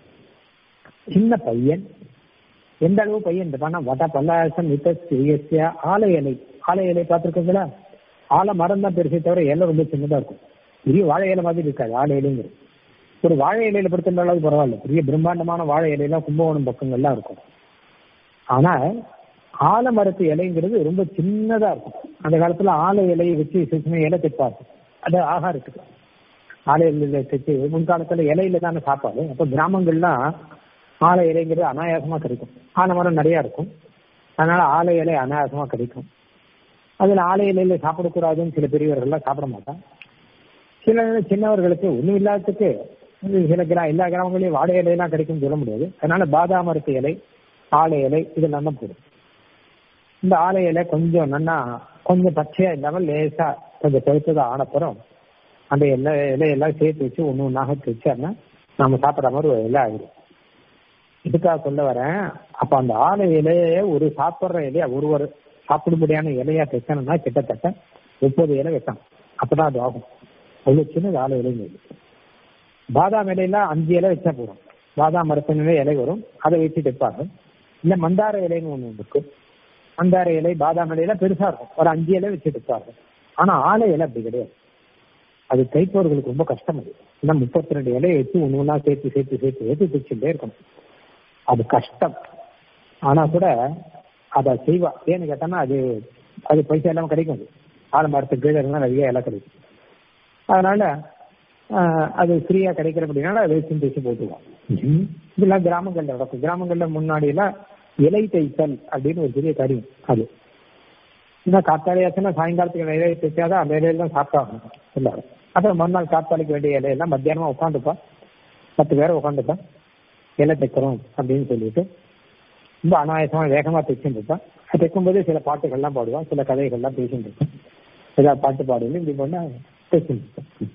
சின்ன பையன் எந்த அளவு பையன் இருப்பானா வட பல்லாசம் உத்தஸ்ய ஆலை இலை ஆலை இலை பார்த்துருக்கீங்களா ஆலை மரம் தான் பெருசே தவிர இலை ரொம்ப சின்னதா இருக்கும் பெரிய வாழை இலை மாதிரி இருக்காது ஆலை இலைங்கிறது ஒரு வாழை இலையில படுத்திருந்த அளவுக்கு பரவாயில்ல பெரிய பிரம்மாண்டமான வாழை இலையெல்லாம் கும்பகோணம் பக்கங்கள்லாம் இருக்கும் ஆனா ஆலமரத்து இலைங்கிறது ரொம்ப சின்னதா இருக்கும் அந்த காலத்துல ஆலை இலையை வச்சு சின்ன இலை தைப்பாரு அது ஆகாரத்துக்கு ஆலை இலையில தைச்சு முன்காலத்துல இலையில தானே சாப்பாடு அப்ப கிராமங்கள்லாம் ஆலை இலைங்கிறது அனாயாசமா கிடைக்கும் ஆலமரம் நிறைய இருக்கும் அதனால ஆலை இலை அனாயாசமா கிடைக்கும் அதுல ஆலை இலையில சாப்பிடக்கூடாதுன்னு சில பெரியவர்கள்லாம் சாப்பிட மாட்டான் சில சின்னவர்களுக்கு ஒண்ணும் இல்லாததுக்கு சில கிரா எல்லா கிராமங்களையும் வாழை இலையெல்லாம் கிடைக்கும்னு சொல்ல முடியாது அதனால பாதாம் இருக்கு இலை ஆலை இலை இதெல்லாம் தான் போடும் இந்த ஆலை இலை கொஞ்சம் நன்னா கொஞ்சம் பச்சையா இல்லாமல் லேசா கொஞ்சம் பழுத்ததா ஆனப்புறம் அந்த எல்லா இலையெல்லாம் சேர்த்து வச்சு ஒன்று ஒன்றாக வச்சாருன்னா நம்ம சாப்பிட்ற மாதிரி ஒரு இலை ஆகிடும் இதுக்காக சொல்ல வரேன் அப்ப அந்த ஆலை இலையே ஒரு சாப்பிட்ற இலையா ஒருவர் சாப்பிடும்படியான இலையா தைக்கணும்னா கிட்டத்தட்ட முப்பது இலை வைக்கணும் அப்பதான் அது ஆகும் அவ்வளவு சின்னது ஆலை இலைங்க பாதாம் இலையில அஞ்சு இலை வச்சா போதும் பாதாம் மரத்தினுடைய இலை வரும் அதை வச்சு தைப்பாங்க இல்ல மந்தார இலைன்னு ஒண்ணு இருக்கு மந்தார இலை பாதாம் இலையில பெருசா இருக்கும் ஒரு அஞ்சு இலை வச்சு தைப்பாங்க ஆனா ஆலை இலை அப்படி கிடையாது அது தைப்பவர்களுக்கு ரொம்ப கஷ்டம் அது ஏன்னா முப்பத்தி ரெண்டு இலையை வச்சு ஒண்ணு ஒண்ணா சேர்த்து சேர்த்து சேர்த்து சேர்த்து தைச்சுட்டே இருக்கணும் அது கஷ்டம் ஆனா கூட அதை செய்வா ஏன்னு கேட்டோம்னா அது அது பைசா எல்லாம் கிடைக்கும் அது ஆலமரத்துக்கு கீழே இருந்தால் நிறைய இலை கிடைக்கும் அதனால ஆஹ், அது ஃப்ரீயா கிடைக்கிற அப்படின்னால அதை வச்சு தைச்சு போட்டுருவோம் இதெல்லாம் கிராமங்கள்ல நடக்கும் கிராமங்கள்ல முன்னாடி எல்லாம் இலை தைத்தல் அப்படின்னு ஒரு பெரிய காரியம் அது ஏன்னா காத்தாலையாச்சுன்னா சாயங்காலத்துக்கு இலையை தைச்சாதான் அந்த இலையில தான் சாப்பிட்டாகணும் எல்லாரும் அப்புறம் மறுநாள் காத்தாலைக்கு வேண்டிய இலையெல்லாம் மத்தியானமா உட்காந்துப்பா பத்து பேரை உட்காந்துப்பா இலை தைக்கிறோம் அப்படின்னு சொல்லிட்டு ரொம்ப அனாயசமா வேகமா தைச்சுட்டு இருப்பான் தைக்கும்போது சில பாட்டுகள்லாம் பாடுவான் சில கதைகள்லாம் பேசிட்டு இருப்பான் ஏதாவது பாட்டு பாடுவது இப்படி பண்ணா தைச்சுட்டு இருப்பான்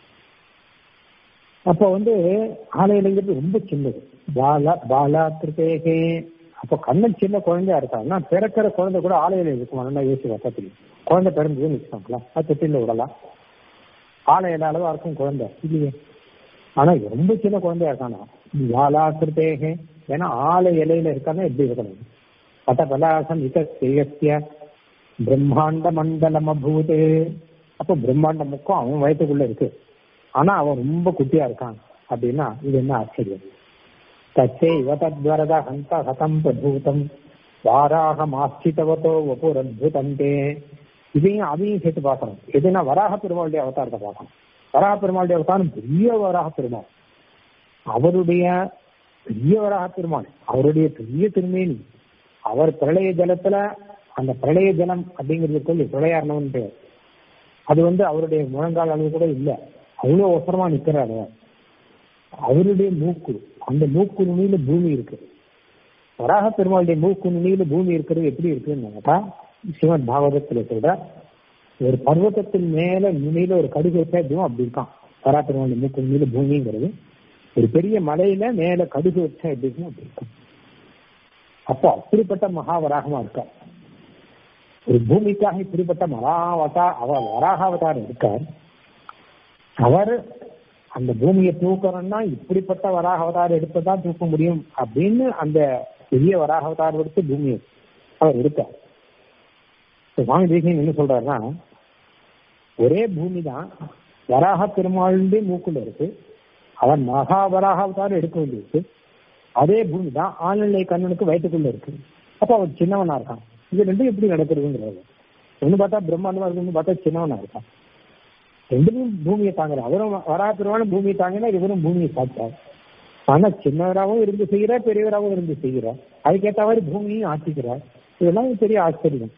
அப்போ வந்து ஆலையிலங்கிறது ரொம்ப சின்னது பாலா பாலா திருப்பேகே அப்போ கண்ணன் சின்ன குழந்தையா இருக்காங்கன்னா பிறக்கிற குழந்தை கூட ஆலையில இருக்குமா நல்லா யோசிச்சு பார்த்தா தெரியும் குழந்தை பிறந்ததுன்னு வச்சுக்கோங்களேன் அது தொட்டில விடலாம் ஆலையில அளவா இருக்கும் குழந்தை இல்லையே ஆனா ரொம்ப சின்ன குழந்தையா இருக்கானா பாலா திருப்பேகே ஏன்னா ஆலை இலையில இருக்கான்னா எப்படி இருக்கணும் பட்டபலாசம் இத்திய பிரம்மாண்ட மண்டலம் அபூது அப்போ பிரம்மாண்ட முக்கம் அவன் வயத்துக்குள்ள இருக்கு ஆனா அவன் ரொம்ப குட்டியா இருக்கான் அப்படின்னா இது என்ன ஆச்சரியம் தச்சே இவதத்வரத ஹந்த ஹதம் பிரபூதம் வாராக மாஸ்திதவதோ வபுரத்புதந்தே இதையும் அதையும் சேர்த்து பார்க்கணும் எதுனா வராக பெருமாளுடைய அவதாரத்தை பார்க்கணும் வராக பெருமாளுடைய அவதாரம் பெரிய வராக பெருமாள் அவருடைய பெரிய வராக பெருமாள் அவருடைய பெரிய திருமேனி அவர் பிரளய ஜலத்துல அந்த பிரளய ஜலம் அப்படிங்கிறது சொல்லி பிரளயாரணவன் பேர் அது வந்து அவருடைய முழங்கால் அளவு கூட இல்ல அவ்வளவு அவசரமா நிக்கிறாரு அவர். அவருடைய மூக்கு அந்த மூக்கு நுனியில பூமி இருக்கு வராக பெருமாளுடைய மூக்கு நுனியில பூமி இருக்கிறது எப்படி இருக்குன்னு கேட்டா சிவன் பாகவதத்துல சொல்ற ஒரு பர்வதத்தின் மேல நுனியில ஒரு கடுகு வச்சா எப்படியும் அப்படி இருக்கான் வராக பெருமாளுடைய மூக்கு நுனியில பூமிங்கிறது ஒரு பெரிய மலையில மேல கடுகு வச்சா எப்படி இருக்கும் அப்படி இருக்கும் அப்போ அப்படிப்பட்ட மகாவராகமா இருக்கார் ஒரு பூமிக்காக இப்படிப்பட்ட மகாவதா அவ வராகாவதாரம் இருக்கார் அவர் அந்த பூமியை தூக்கணும்னா இப்படிப்பட்ட வராக அவதாரம் எடுத்துதான் தூக்க முடியும் அப்படின்னு அந்த பெரிய வராக அவதாரம் எடுத்து பூமியை அவர் இருக்கார் இப்ப சுவாமி தேசியம் என்ன சொல்றாருன்னா ஒரே பூமி தான் வராக பெருமாளுடைய மூக்குல இருக்கு அவன் மகாவராக அவதாரம் எடுக்க வேண்டியிருக்கு அதே பூமி தான் ஆழ்நிலை கண்ணனுக்கு வயிற்றுக்குள்ள இருக்கு அப்ப அவன் சின்னவனா இருக்கான் இது ரெண்டும் எப்படி நடக்கிறதுங்கிறது ஒண்ணு பார்த்தா பிரம்மாண்டமா இருக்கு ஒண்ணு பார்த்தா சின்னவனா இருக்கான் ரெண்டுமே பூமியை தாங்குற அவரும் வரா பெருமாளும் பூமியை தாங்கினா இவரும் பூமியை சாப்பிட்டார் ஆனா சின்னவராகவும் இருந்து செய்கிறார் பெரியவராகவும் இருந்து செய்கிறார் அதுக்கேற்ற மாதிரி பூமியும் ஆட்சிக்கிறார் இதெல்லாம் ஒரு பெரிய ஆச்சரியம்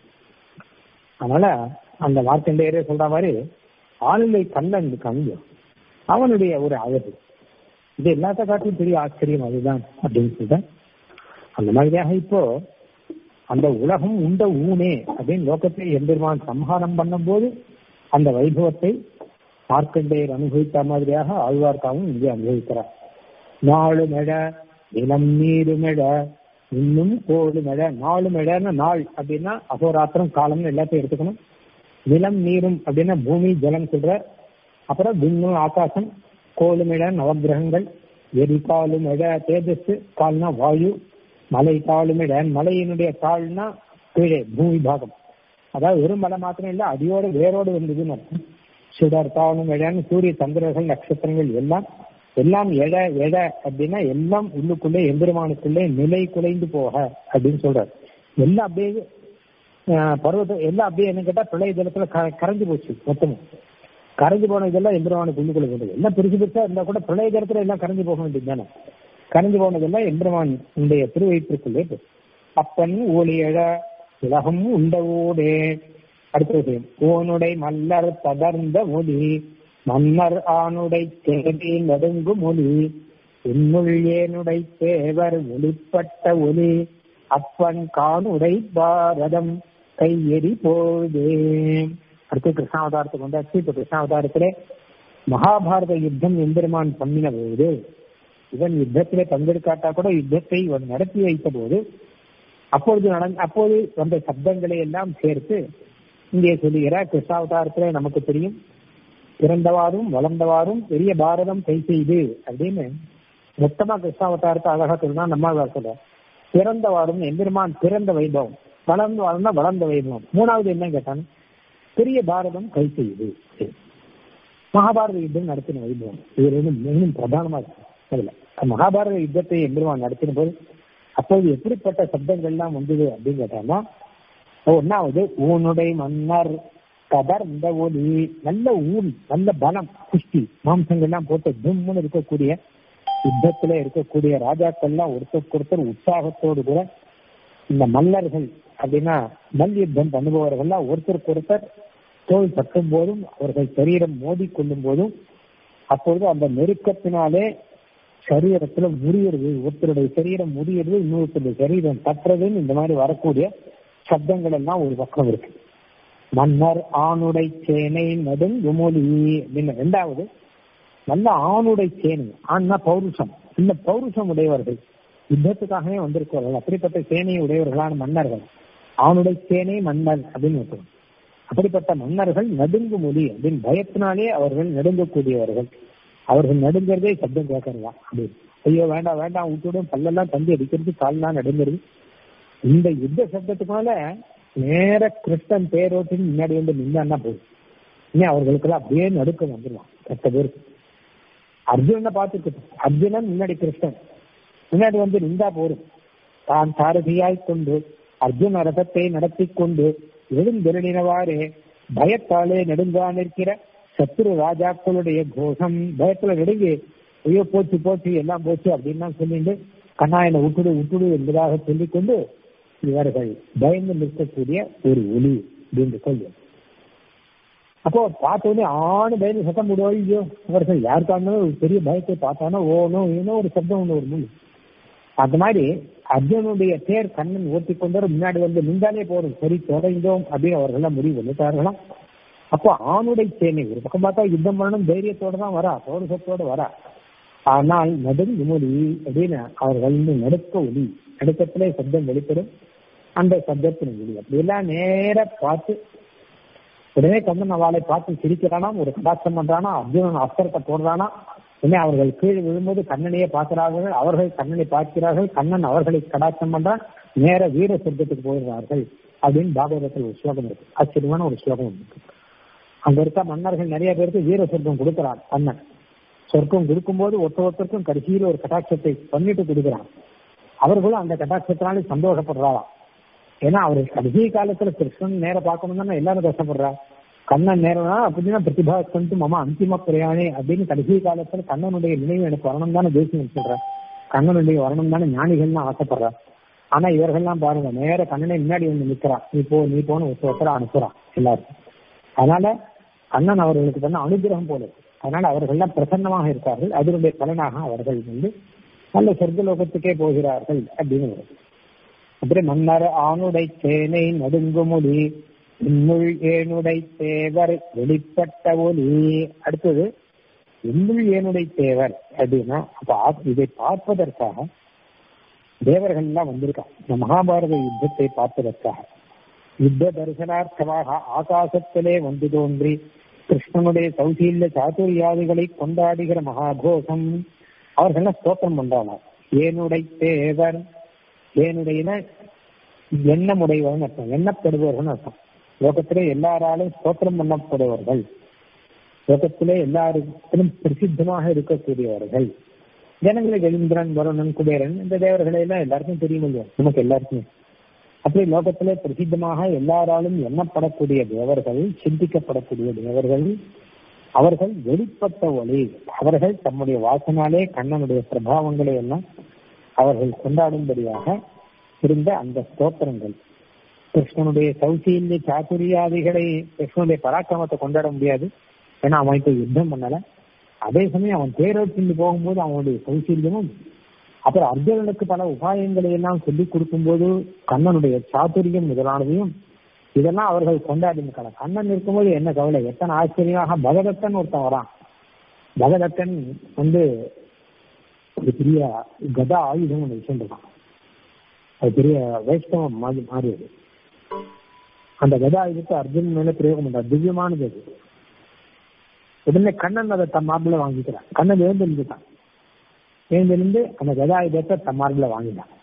அதனால அந்த மார்க்கண்டேயரே சொல்ற மாதிரி ஆளுநை கண்ணன் கண்ணு அவனுடைய ஒரு அழகு இது எல்லாத்த காட்டிலும் பெரிய ஆச்சரியம் அதுதான் அப்படின்னு சொல்றேன் அந்த மாதிரியாக இப்போ அந்த உலகம் உண்ட ஊனே அப்படின்னு லோகத்தை எம்பெருமான் சம்ஹாரம் பண்ணும்போது அந்த வைபவத்தை மார்க்கண்டேயர் அனுபவித்த மாதிரியாக ஆழ்வார்க்காவும் இங்கே அனுபவிக்கிறார் நாலு மெட நிலம் நீரு மெட இன்னும் கோடு மெட நாலு மெடன்னு நாள் அப்படின்னா அகோராத்திரம் காலம்னு எல்லாத்தையும் எடுத்துக்கணும் நிலம் நீரும் அப்படின்னா பூமி ஜலம் சொல்ற அப்புறம் விண்ணு ஆகாசம் கோலு மெட நவகிரகங்கள் எரி காலு மெட தேஜஸ் கால்னா வாயு மலை காலு மெட மலையினுடைய கால்னா கீழே பூமி பாகம் அதாவது ஒரு மலை மாத்திரம் இல்ல அடியோடு வேரோடு வந்ததுன்னு அர்த்தம் சுடர் தானும் எடன்னு சூரிய சந்திரர்கள் நட்சத்திரங்கள் எல்லாம் எல்லாம் எட எட அப்படின்னா எல்லாம் உள்ளுக்குள்ளே எம்பெருமானுக்குள்ளே நிலை குலைந்து போக அப்படின்னு சொல்றாரு எல்லாம் அப்படியே ஆஹ், பர்வதம் எல்லாம் அப்படியே என்ன கேட்டா பிரளய ஜலத்துல க- கரைஞ்சு போச்சு மொத்தமும் கரைஞ்சு போன இதெல்லாம் எம்பெருமானுக்கு உள்ளுக்குள்ள போனது எல்லாம் பெருசு பெருசா இருந்தா கூட பிரளய ஜலத்துல எல்லாம் கரைஞ்சு போக வேண்டியது தானே கரைஞ்சு போனதெல்லாம் எம்பெருமான் உடைய திருவயிற்றுக்குள்ளே போச்சு. அப்பன் ஒளியழ உலகம் உண்டவோடே அடுத்த விஷயம் ஓனுடை மல்லர் படர்ந்த மொழி மன்னர் ஆணுடை தேவி நடுங்கு மொழி என்னுள் ஏனுடை தேவர் ஒளிப்பட்ட ஒளி அப்பன் காணுடை பாரதம் கையெறி போதே அடுத்து கிருஷ்ணாவதாரத்துக்கு வந்தாச்சு இப்ப கிருஷ்ணாவதாரத்திலே மகாபாரத யுத்தம் எம்பெருமான் பண்ணின போது இவன் யுத்தத்திலே பங்கெடுக்காட்டா கூட யுத்தத்தை இவன் நடத்தி வைத்த போது அப்பொழுது நடந்த அப்போது வந்த சப்தங்களை எல்லாம் சேர்த்து இங்கே சொல்லுகிறார் கிருஷ்ணாவதாரத்துல நமக்கு தெரியும் பிறந்தவாறும் வளர்ந்தவாறும் பெரிய பாரதம் கை செய்து அப்படின்னு மொத்தமா கிருஷ்ணாவதாரத்தை அழகா சொல்லுனா நம்ம சொல்ல பிறந்த வாரும் எம்பெருமான் பிறந்த வைபவம் வளர்ந்து வாழ்ந்தா வளர்ந்த வைபவம் மூணாவது என்ன கேட்டான் பெரிய பாரதம் கை செய்யுது மகாபாரத யுத்தம் நடத்தின வைபவம் இது ரெண்டும் மிகவும் பிரதானமா இருக்கு அதுல மகாபாரத யுத்தத்தை எம்பெருமான் நடத்தின போது அப்போது எப்படிப்பட்ட சப்தங்கள்லாம் வந்தது அப்படின்னு கேட்டாங்கன்னா ஒன்னாவது ஊனுடைய மன்னர் கதர் இந்த ஒலி நல்ல ஊன் நல்ல பலம் குஷ்டி மாம்சங்கள்லாம் போட்டு தும்முன்னு இருக்கக்கூடிய யுத்தத்துல இருக்கக்கூடிய ராஜாக்கள்லாம் ஒருத்தருக்கு ஒருத்தர் உற்சாகத்தோடு கூட இந்த மல்லர்கள் அப்படின்னா மல் யுத்தம் பண்ணுபவர்கள்லாம் ஒருத்தருக்கு ஒருத்தர் தோல் தட்டும் போதும் அவர்கள் சரீரம் மோதி கொள்ளும் போதும் அப்பொழுது அந்த நெருக்கத்தினாலே சரீரத்துல முறியறது ஒருத்தருடைய சரீரம் முறியறது இன்னொருத்தருடைய சரீரம் தட்டுறதுன்னு இந்த மாதிரி வரக்கூடிய சப்தங்கள் எல்லாம் ஒரு பக்கம் இருக்கு மன்னர் ஆணுடை சேனை நடுங்குமொழி அப்படின்னு ரெண்டாவது நல்ல ஆணுடை சேனை ஆண்னா பௌருஷம் இந்த பௌருஷம் உடையவர்கள் யுத்தத்துக்காகவே வந்திருக்கிறார்கள் அப்படிப்பட்ட சேனையை உடையவர்களான மன்னர்கள் ஆணுடை சேனை மன்னர் அப்படின்னு வைக்கணும் அப்படிப்பட்ட மன்னர்கள் நடுங்கு மொழி அப்படின்னு பயத்தினாலே அவர்கள் நடுங்கக்கூடியவர்கள் அவர்கள் நடுங்கிறதே சப்தம் கேட்கறதா அப்படின்னு ஐயோ வேண்டாம் வேண்டாம் விட்டுடும் பல்லெல்லாம் தந்தி அடிக்கிறது கால்லாம் நடுங்கிறது இந்த யுத்த சப்தத்துக்குனால நேர கிருஷ்ணன் பேரோட்டின் முன்னாடி வந்து நின்னா போதும் இன்னும் அவர்களுக்கெல்லாம் அப்படியே நடுக்கம் வந்துடுவான் பத்து பேருக்கு அர்ஜுனனை பார்த்துக்கிட்டு அர்ஜுனன் முன்னாடி கிருஷ்ணன் முன்னாடி வந்து நின்றா போரும் தான் சாரதியாய் கொண்டு அர்ஜுன ரதத்தை நடத்தி கொண்டு எழுந்திரளினவாறே பயத்தாலே நெடுங்கா நிற்கிற சத்துரு ராஜாக்களுடைய கோஷம் பயத்துல நெடுங்கி ஐயோ போச்சு போச்சு எல்லாம் போச்சு அப்படின்னு சொல்லிட்டு கண்ணாயனை விட்டுடு விட்டுடு என்பதாக சொல்லிக்கொண்டு இவர்கள் பயந்து நிற்கக்கூடிய ஒரு ஒளி அப்படின்னு சொல்லி அப்போ பார்த்தோன்னே ஆணு பயந்து சத்தம் போடுவோம் ஐயோ அவர்கள் யாருக்கான ஒரு பெரிய பயத்தை பார்த்தானோ ஓனோ ஏனோ ஒரு சப்தம் ஒன்று ஒரு மொழி அந்த மாதிரி அர்ஜுனுடைய தேர் கண்ணன் ஓட்டி கொண்டவர் முன்னாடி வந்து நின்றாலே போதும் சரி தொடர்ந்தோம் அப்படின்னு அவர்கள்லாம் முடிவு பண்ணிட்டார்களாம் அப்போ ஆணுடை சேனை ஒரு பக்கம் பார்த்தா யுத்தம் பண்ணணும் தைரியத்தோட தான் வரா பௌரசத்தோட வரா ஆனால் நடுங்கு மொழி அப்படின்னு அவர்கள் நடுக்க ஒலி நடுக்கத்திலே சப்தம் வெளிப்படும் அந்த சப்தத்தின் ஒலி அப்படியெல்லாம் நேர பார்த்து உடனே கண்ணன் அவளை பார்த்து சிரிக்கிறானா ஒரு கடாட்சம் பண்றானா அர்ஜுனன் அஸ்திரத்தை போடுறானா உடனே அவர்கள் கீழ் விழும்போது கண்ணனையே பார்க்கிறார்கள் அவர்கள் கண்ணனை பார்க்கிறார்கள் கண்ணன் அவர்களை கடாட்சம் பண்றான் நேர வீர சொர்க்கத்துக்கு போயிடுறார்கள் அப்படின்னு பாகவதத்தில் ஒரு ஸ்லோகம் இருக்கு ஆச்சரியமான ஒரு ஸ்லோகம் இருக்கு அங்க இருக்க மன்னர்கள் நிறைய பேருக்கு வீர சொர்க்கம் கொடுக்கிறான் கண்ணன் சொர்க்கம் கொடுக்கும்போது ஒருத்த ஒருத்தருக்கும் கடைசியில் ஒரு கட்டாட்சத்தை பண்ணிட்டு கொடுக்கிறான் அவர்களும் அந்த கட்டாட்சத்தினாலே சந்தோஷப்படுறாராம் ஏன்னா அவர் கடைசி காலத்துல கிருஷ்ணன் நேர பார்க்கணும் எல்லாரும் கஷ்டப்படுறா கண்ணன் நேரம்னா அப்படின்னா பிரதிபா கொண்டு மம அந்திம பிரயாணி அப்படின்னு கடைசி காலத்துல கண்ணனுடைய நினைவு எனக்கு வரணும் தானே தேசியம் சொல்றேன் கண்ணனுடைய வரணும் தானே ஞானிகள்னு ஆசைப்படுறா ஆனா இவர்கள்லாம் பாருங்க நேர கண்ணனை முன்னாடி வந்து நிக்கிறான் நீ போ நீ போன ஒருத்தர அனுப்புறான் எல்லாருக்கும் அதனால கண்ணன் அவர்களுக்கு பண்ண அனுகிரகம் போல அதனால அவர்கள்லாம் பிரசன்னமாக இருக்கார்கள் அதனுடைய பலனாக அவர்கள் வந்து நல்ல சொர்க்கலோகத்துக்கே போகிறார்கள் அப்படின்னு வருது அப்படி மன்னர் ஆணுடை சேனை நடுங்குமொழி இன்னுள் ஏனுடை தேவர் வெளிப்பட்ட ஒலி அடுத்தது இன்னுள் ஏனுடை தேவர் அப்படின்னா அப்ப இதை பார்ப்பதற்காக தேவர்கள் எல்லாம் வந்திருக்காங்க இந்த மகாபாரத யுத்தத்தை பார்ப்பதற்காக யுத்த தரிசனார்த்தமாக ஆகாசத்திலே வந்து தோன்றி கிருஷ்ணனுடைய சௌசீல்ய சாதுரியாதிகளை கொண்டாடுகிற மகாகோஷம் அவர்கள் ஸ்தோத்திரம் பண்றாங்க ஏனுடை தேவர் ஏனுடைய எண்ணமுடையவர்கள் அர்த்தம் எண்ணப்படுபவர்கள் அர்த்தம் லோகத்திலே எல்லாராலும் ஸ்தோத்திரம் பண்ணப்படுபவர்கள் லோகத்திலே எல்லாருக்கும் பிரசித்தமாக இருக்கக்கூடியவர்கள் ஜனங்களுக்கு எழுந்திரன் வருணன் குபேரன் இந்த தேவர்களை எல்லாம் எல்லாருக்கும் தெரியும் இல்லையா நமக்கு எல்லாருக்குமே அப்படி லோகத்திலே பிரசித்தமாக எல்லாராலும் எண்ணப்படக்கூடிய தேவர்கள் சிந்திக்கப்படக்கூடிய தேவர்கள் அவர்கள் வெளிப்பட்ட ஒளி அவர்கள் தம்முடைய வாசனாலே கண்ணனுடைய பிரபாவங்களை எல்லாம் அவர்கள் கொண்டாடும்படியாக இருந்த அந்த ஸ்தோத்திரங்கள் கிருஷ்ணனுடைய சௌசீல்ய சாத்துரியாதிகளை கிருஷ்ணனுடைய பராக்கிரமத்தை கொண்டாட முடியாது ஏன்னா அவன் இப்ப யுத்தம் பண்ணல அதே சமயம் அவன் தேரோட்டின்னு போகும்போது அவனுடைய சௌசீல்யமும் அப்புறம் அர்ஜுனனுக்கு பல உபாயங்களை எல்லாம் சொல்லிக் கொடுக்கும்போது கண்ணனுடைய சாத்துரியம் முதலானதையும் இதெல்லாம் அவர்கள் கொண்டாடினாங்க கண்ணன் இருக்கும்போது என்ன கவலை எத்தனை ஆச்சரியமாக பகதத்தன் ஒருத்தன் வரான் பகதத்தன் வந்து ஒரு பெரிய கதா ஆயுதம் ஒன்று வச்சுருக்கான் அது பெரிய வைஷ்ணவம் மாதிரி மாறியது அந்த கதா ஆயுதத்தை அர்ஜுன் மேல பிரயோகம் பண்றார் திவ்யமானது அது உடனே கண்ணன் அதை தன் மாப்பிள்ள வாங்கிக்கிறான் கண்ணன் எழுந்து இருந்துட்டான் எழுந்திருந்து அந்த கதாயுதத்தை தன் மார்பில் வாங்கினான்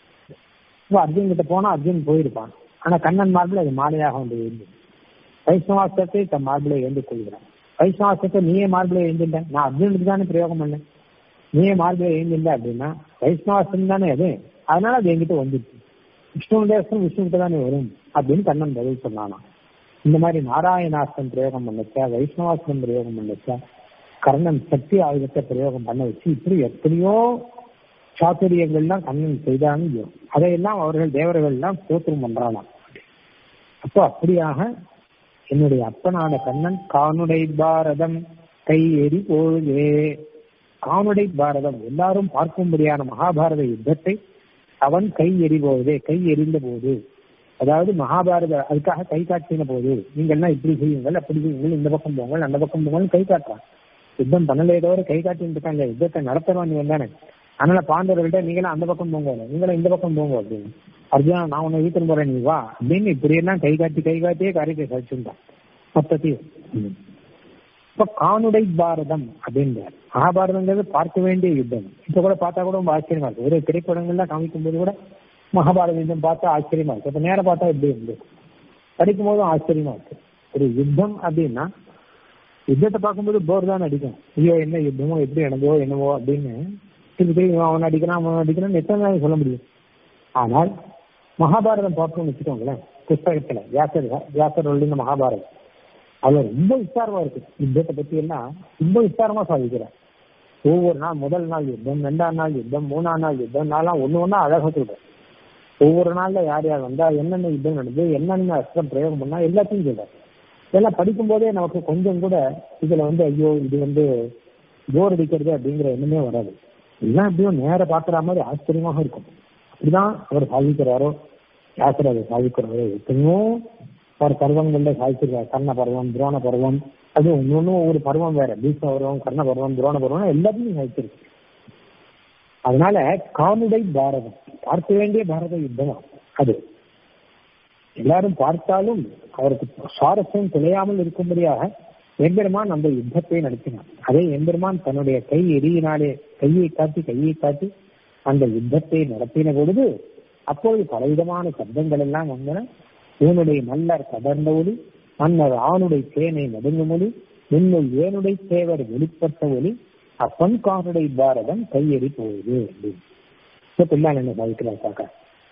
இப்போ அர்ஜுன் கிட்ட போனா அர்ஜுன் போயிருப்பான் ஆனா கண்ணன் மார்பில் அது மாலையாக வந்து எழுந்து வைஷ்ணவாஸ்திரத்தை தன் மார்பில் எழுந்து கொள்கிறான் வைஷ்ணவாஸ்திரத்தை நீயே மார்பில் எழுந்துட்ட நான் அர்ஜுனுக்கு தானே பிரயோகம் பண்ணேன் நீயே மார்பில் எழுந்தில்ல அப்படின்னா வைஷ்ணவாஸ்திரம் தானே அது அதனால அது என்கிட்ட வந்துச்சு விஷ்ணு தேசம் விஷ்ணுகிட்ட தானே வரும் அப்படின்னு கண்ணன் பதில் சொன்னானா இந்த மாதிரி நாராயணாஸ்திரம் பிரயோகம் பண்ணச்சா வைஷ்ணவாஸ்திரம் பிரயோகம் பண்ணச்சா கர்ணன் சக்தி ஆயுதத்தை பிரயோகம் பண்ண வச்சு இப்படி எத்தனையோ சாத்துரியங்கள்லாம் கண்ணன் செய்தான்னு அதையெல்லாம் அவர்கள் தேவர்கள் எல்லாம் ஸ்தோத்திரம் பண்றானாம் அப்போ அப்படியாக என்னுடைய அப்பனான கண்ணன் கானுடை பாரதம் கை எரி பொழுதே கானுடை பாரதம் எல்லாரும் பார்க்கும்படியான மகாபாரத யுத்தத்தை அவன் கை எறிபோதே கை எறிந்த போது அதாவது மகாபாரத அதுக்காக கை காட்டின போது நீங்கள்லாம் இப்படி செய்யுங்கள் அப்படி செய்யுங்கள் இந்த பக்கம் போங்கள் அந்த பக்கம் போங்கள் கை காட்டுறான் யுத்தம் பண்ணலே தவிர கை காட்டிட்டு இருக்காங்க யுத்தத்தை நடத்துறவன் நீ தானே அதனால பாண்டவர்கள்ட்ட நீங்களும் அந்த பக்கம் போங்க நீங்களும் இந்த பக்கம் போங்க அப்படின்னு அர்ஜுனா நான் உன்னை வீட்டுக்கு போறேன் நீ வா அப்படின்னு இப்படி எல்லாம் கை காட்டி கை காட்டியே காரியத்தை சாதிச்சுட்டான் மொத்தத்தையும் இப்ப காணுடை பாரதம் அப்படின்றார் மகாபாரதங்கிறது பார்க்க வேண்டிய யுத்தம் இப்ப கூட பார்த்தா கூட ரொம்ப ஆச்சரியமா இருக்கு ஒரு திரைப்படங்கள்லாம் காமிக்கும் போது கூட மகாபாரத யுத்தம் பார்த்தா ஆச்சரியமா இருக்கு இப்ப நேரம் பார்த்தா எப்படி இருந்து படிக்கும் போதும் ஆச்சரியமா இருக்கு ஒரு யுத்தம் அப்படின்னா யுத்தத்தை பார்க்கும்போது போர் தான் அடிக்கும் ஐயோ என்ன யுத்தமோ எப்படி நடந்தோ என்னவோ அப்படின்னு திருப்பி திருப்பி அவன் அடிக்கிறான் அவன் அடிக்கிறான் எத்தனை நாள் சொல்ல முடியும் ஆனால் மகாபாரதம் பார்க்கணும்னு வச்சுக்கோங்களேன் புஸ்தகத்துல வியாசர் வியாசர் இந்த மகாபாரதம் அதுல ரொம்ப விஸ்தாரமா இருக்கு யுத்தத்தை பத்தி எல்லாம் ரொம்ப விஸ்தாரமா சாதிக்கிறார் ஒவ்வொரு நாள் முதல் நாள் யுத்தம் ரெண்டாம் நாள் யுத்தம் மூணாம் நாள் யுத்தம் நாளாம் ஒண்ணு ஒண்ணா அழகா சொல்றேன் ஒவ்வொரு நாள்ல யார் யார் வந்தா என்னென்ன யுத்தம் நடந்தது என்னென்ன அஸ்திரம் பிரயோகம் பண்ணா எல்லாத்தையும் சொல்றாரு இதெல்லாம் படிக்கும் போதே நமக்கு கொஞ்சம் கூட இதுல வந்து ஐயோ இது வந்து போர் அடிக்கிறது அப்படிங்கிற எண்ணமே வராது எல்லாம் எப்படியும் நேர பாக்குற மாதிரி ஆச்சரியமாக இருக்கும் அப்படிதான் அவர் சாதிக்கிறாரோ யாத்திரை அதை சாதிக்கிறாரோ எத்தனையோ அவர் பருவங்கள்ல சாதிச்சிருக்காரு கர்ண பருவம் துரோண பருவம் அது ஒன்னொன்னும் ஒவ்வொரு பருவம் வேற பீஷ்ம பருவம் கர்ண பருவம் துரோண பருவம் எல்லாத்தையும் சாதிச்சிருக்கு அதனால காமுடை பாரதம் பார்க்க வேண்டிய பாரத யுத்தம் அது எல்லாரும் பார்த்தாலும் அவருக்கு சுவாரஸ்யம் துளையாமல் இருக்கும்படியாக எம்பெருமான் அந்த யுத்தத்தை நடத்தினார் அதே எம்பெருமான் தன்னுடைய கை எரியினாலே கையை காட்டி கையை காட்டி அந்த யுத்தத்தை நடத்தின பொழுது அப்பொழுது பலவிதமான சப்தங்கள் எல்லாம் வந்தன இவனுடைய மல்லர் கதர்ந்த ஒளி மன்னர் ஆணுடைய தேனை நடுங்கும் ஒளி இன்னும் ஏனுடைய தேவர் வெளிப்பட்ட ஒளி அப்பன் கானுடைய பாரதம் கையெறி போகுது அப்படின்னு பிள்ளான் என்ன சாதிக்கிறார் காக்கா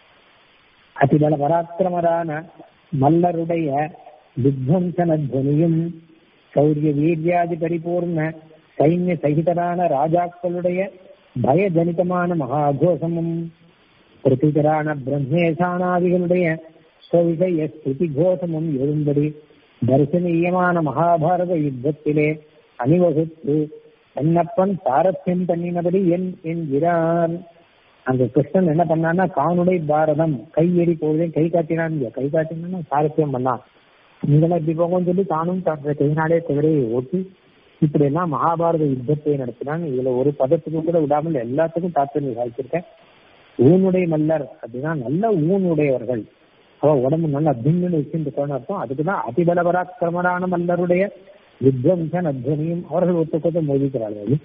அதிபல பராக்கிரமரான மல்லருடைய வித்வம்சன துவனியும் சௌரிய வீரியாதி பரிபூர்ண சைன்ய சகிதரான ராஜாக்களுடைய பயஜனிதமான மகாகோஷமும் பிரதிகரான பிரம்மேசானாதிகளுடைய ஸ்வவிஷய ஸ்துதி கோஷமும் எழும்படி தரிசனீயமான மகாபாரத யுத்தத்திலே அணிவகுத்து என்னப்பன் சாரத்தியம் பண்ணினபடி என் என்கிறார் அந்த கிருஷ்ணன் என்ன பண்ணான்னா கானுடை பாரதம் கை ஏறி போகுதே கை காட்டினான் கை காட்டினா சாரத்தியம் பண்ணான் நீங்களாம் இப்படி போங்கன்னு சொல்லி தானும் தன்னுடைய கையினாலே குதிரையை ஓட்டி இப்படி எல்லாம் மகாபாரத யுத்தத்தை நடத்தினான் இதுல ஒரு பதத்துக்கு கூட விடாமல் எல்லாத்துக்கும் தாத்பரியம் சாதிச்சிருக்கேன் ஊனுடைய மல்லர் அப்படின்னா நல்ல ஊனுடையவர்கள் அவ உடம்பு நல்ல அபின்னு வச்சுட்டு அர்த்தம் அதுக்குதான் அதிபல பராக்கிரமரான மல்லருடைய வித்வம்சன் அத்வனியும் அவர்கள் ஒத்துக்கொத்து மோதிக்கிறார்கள்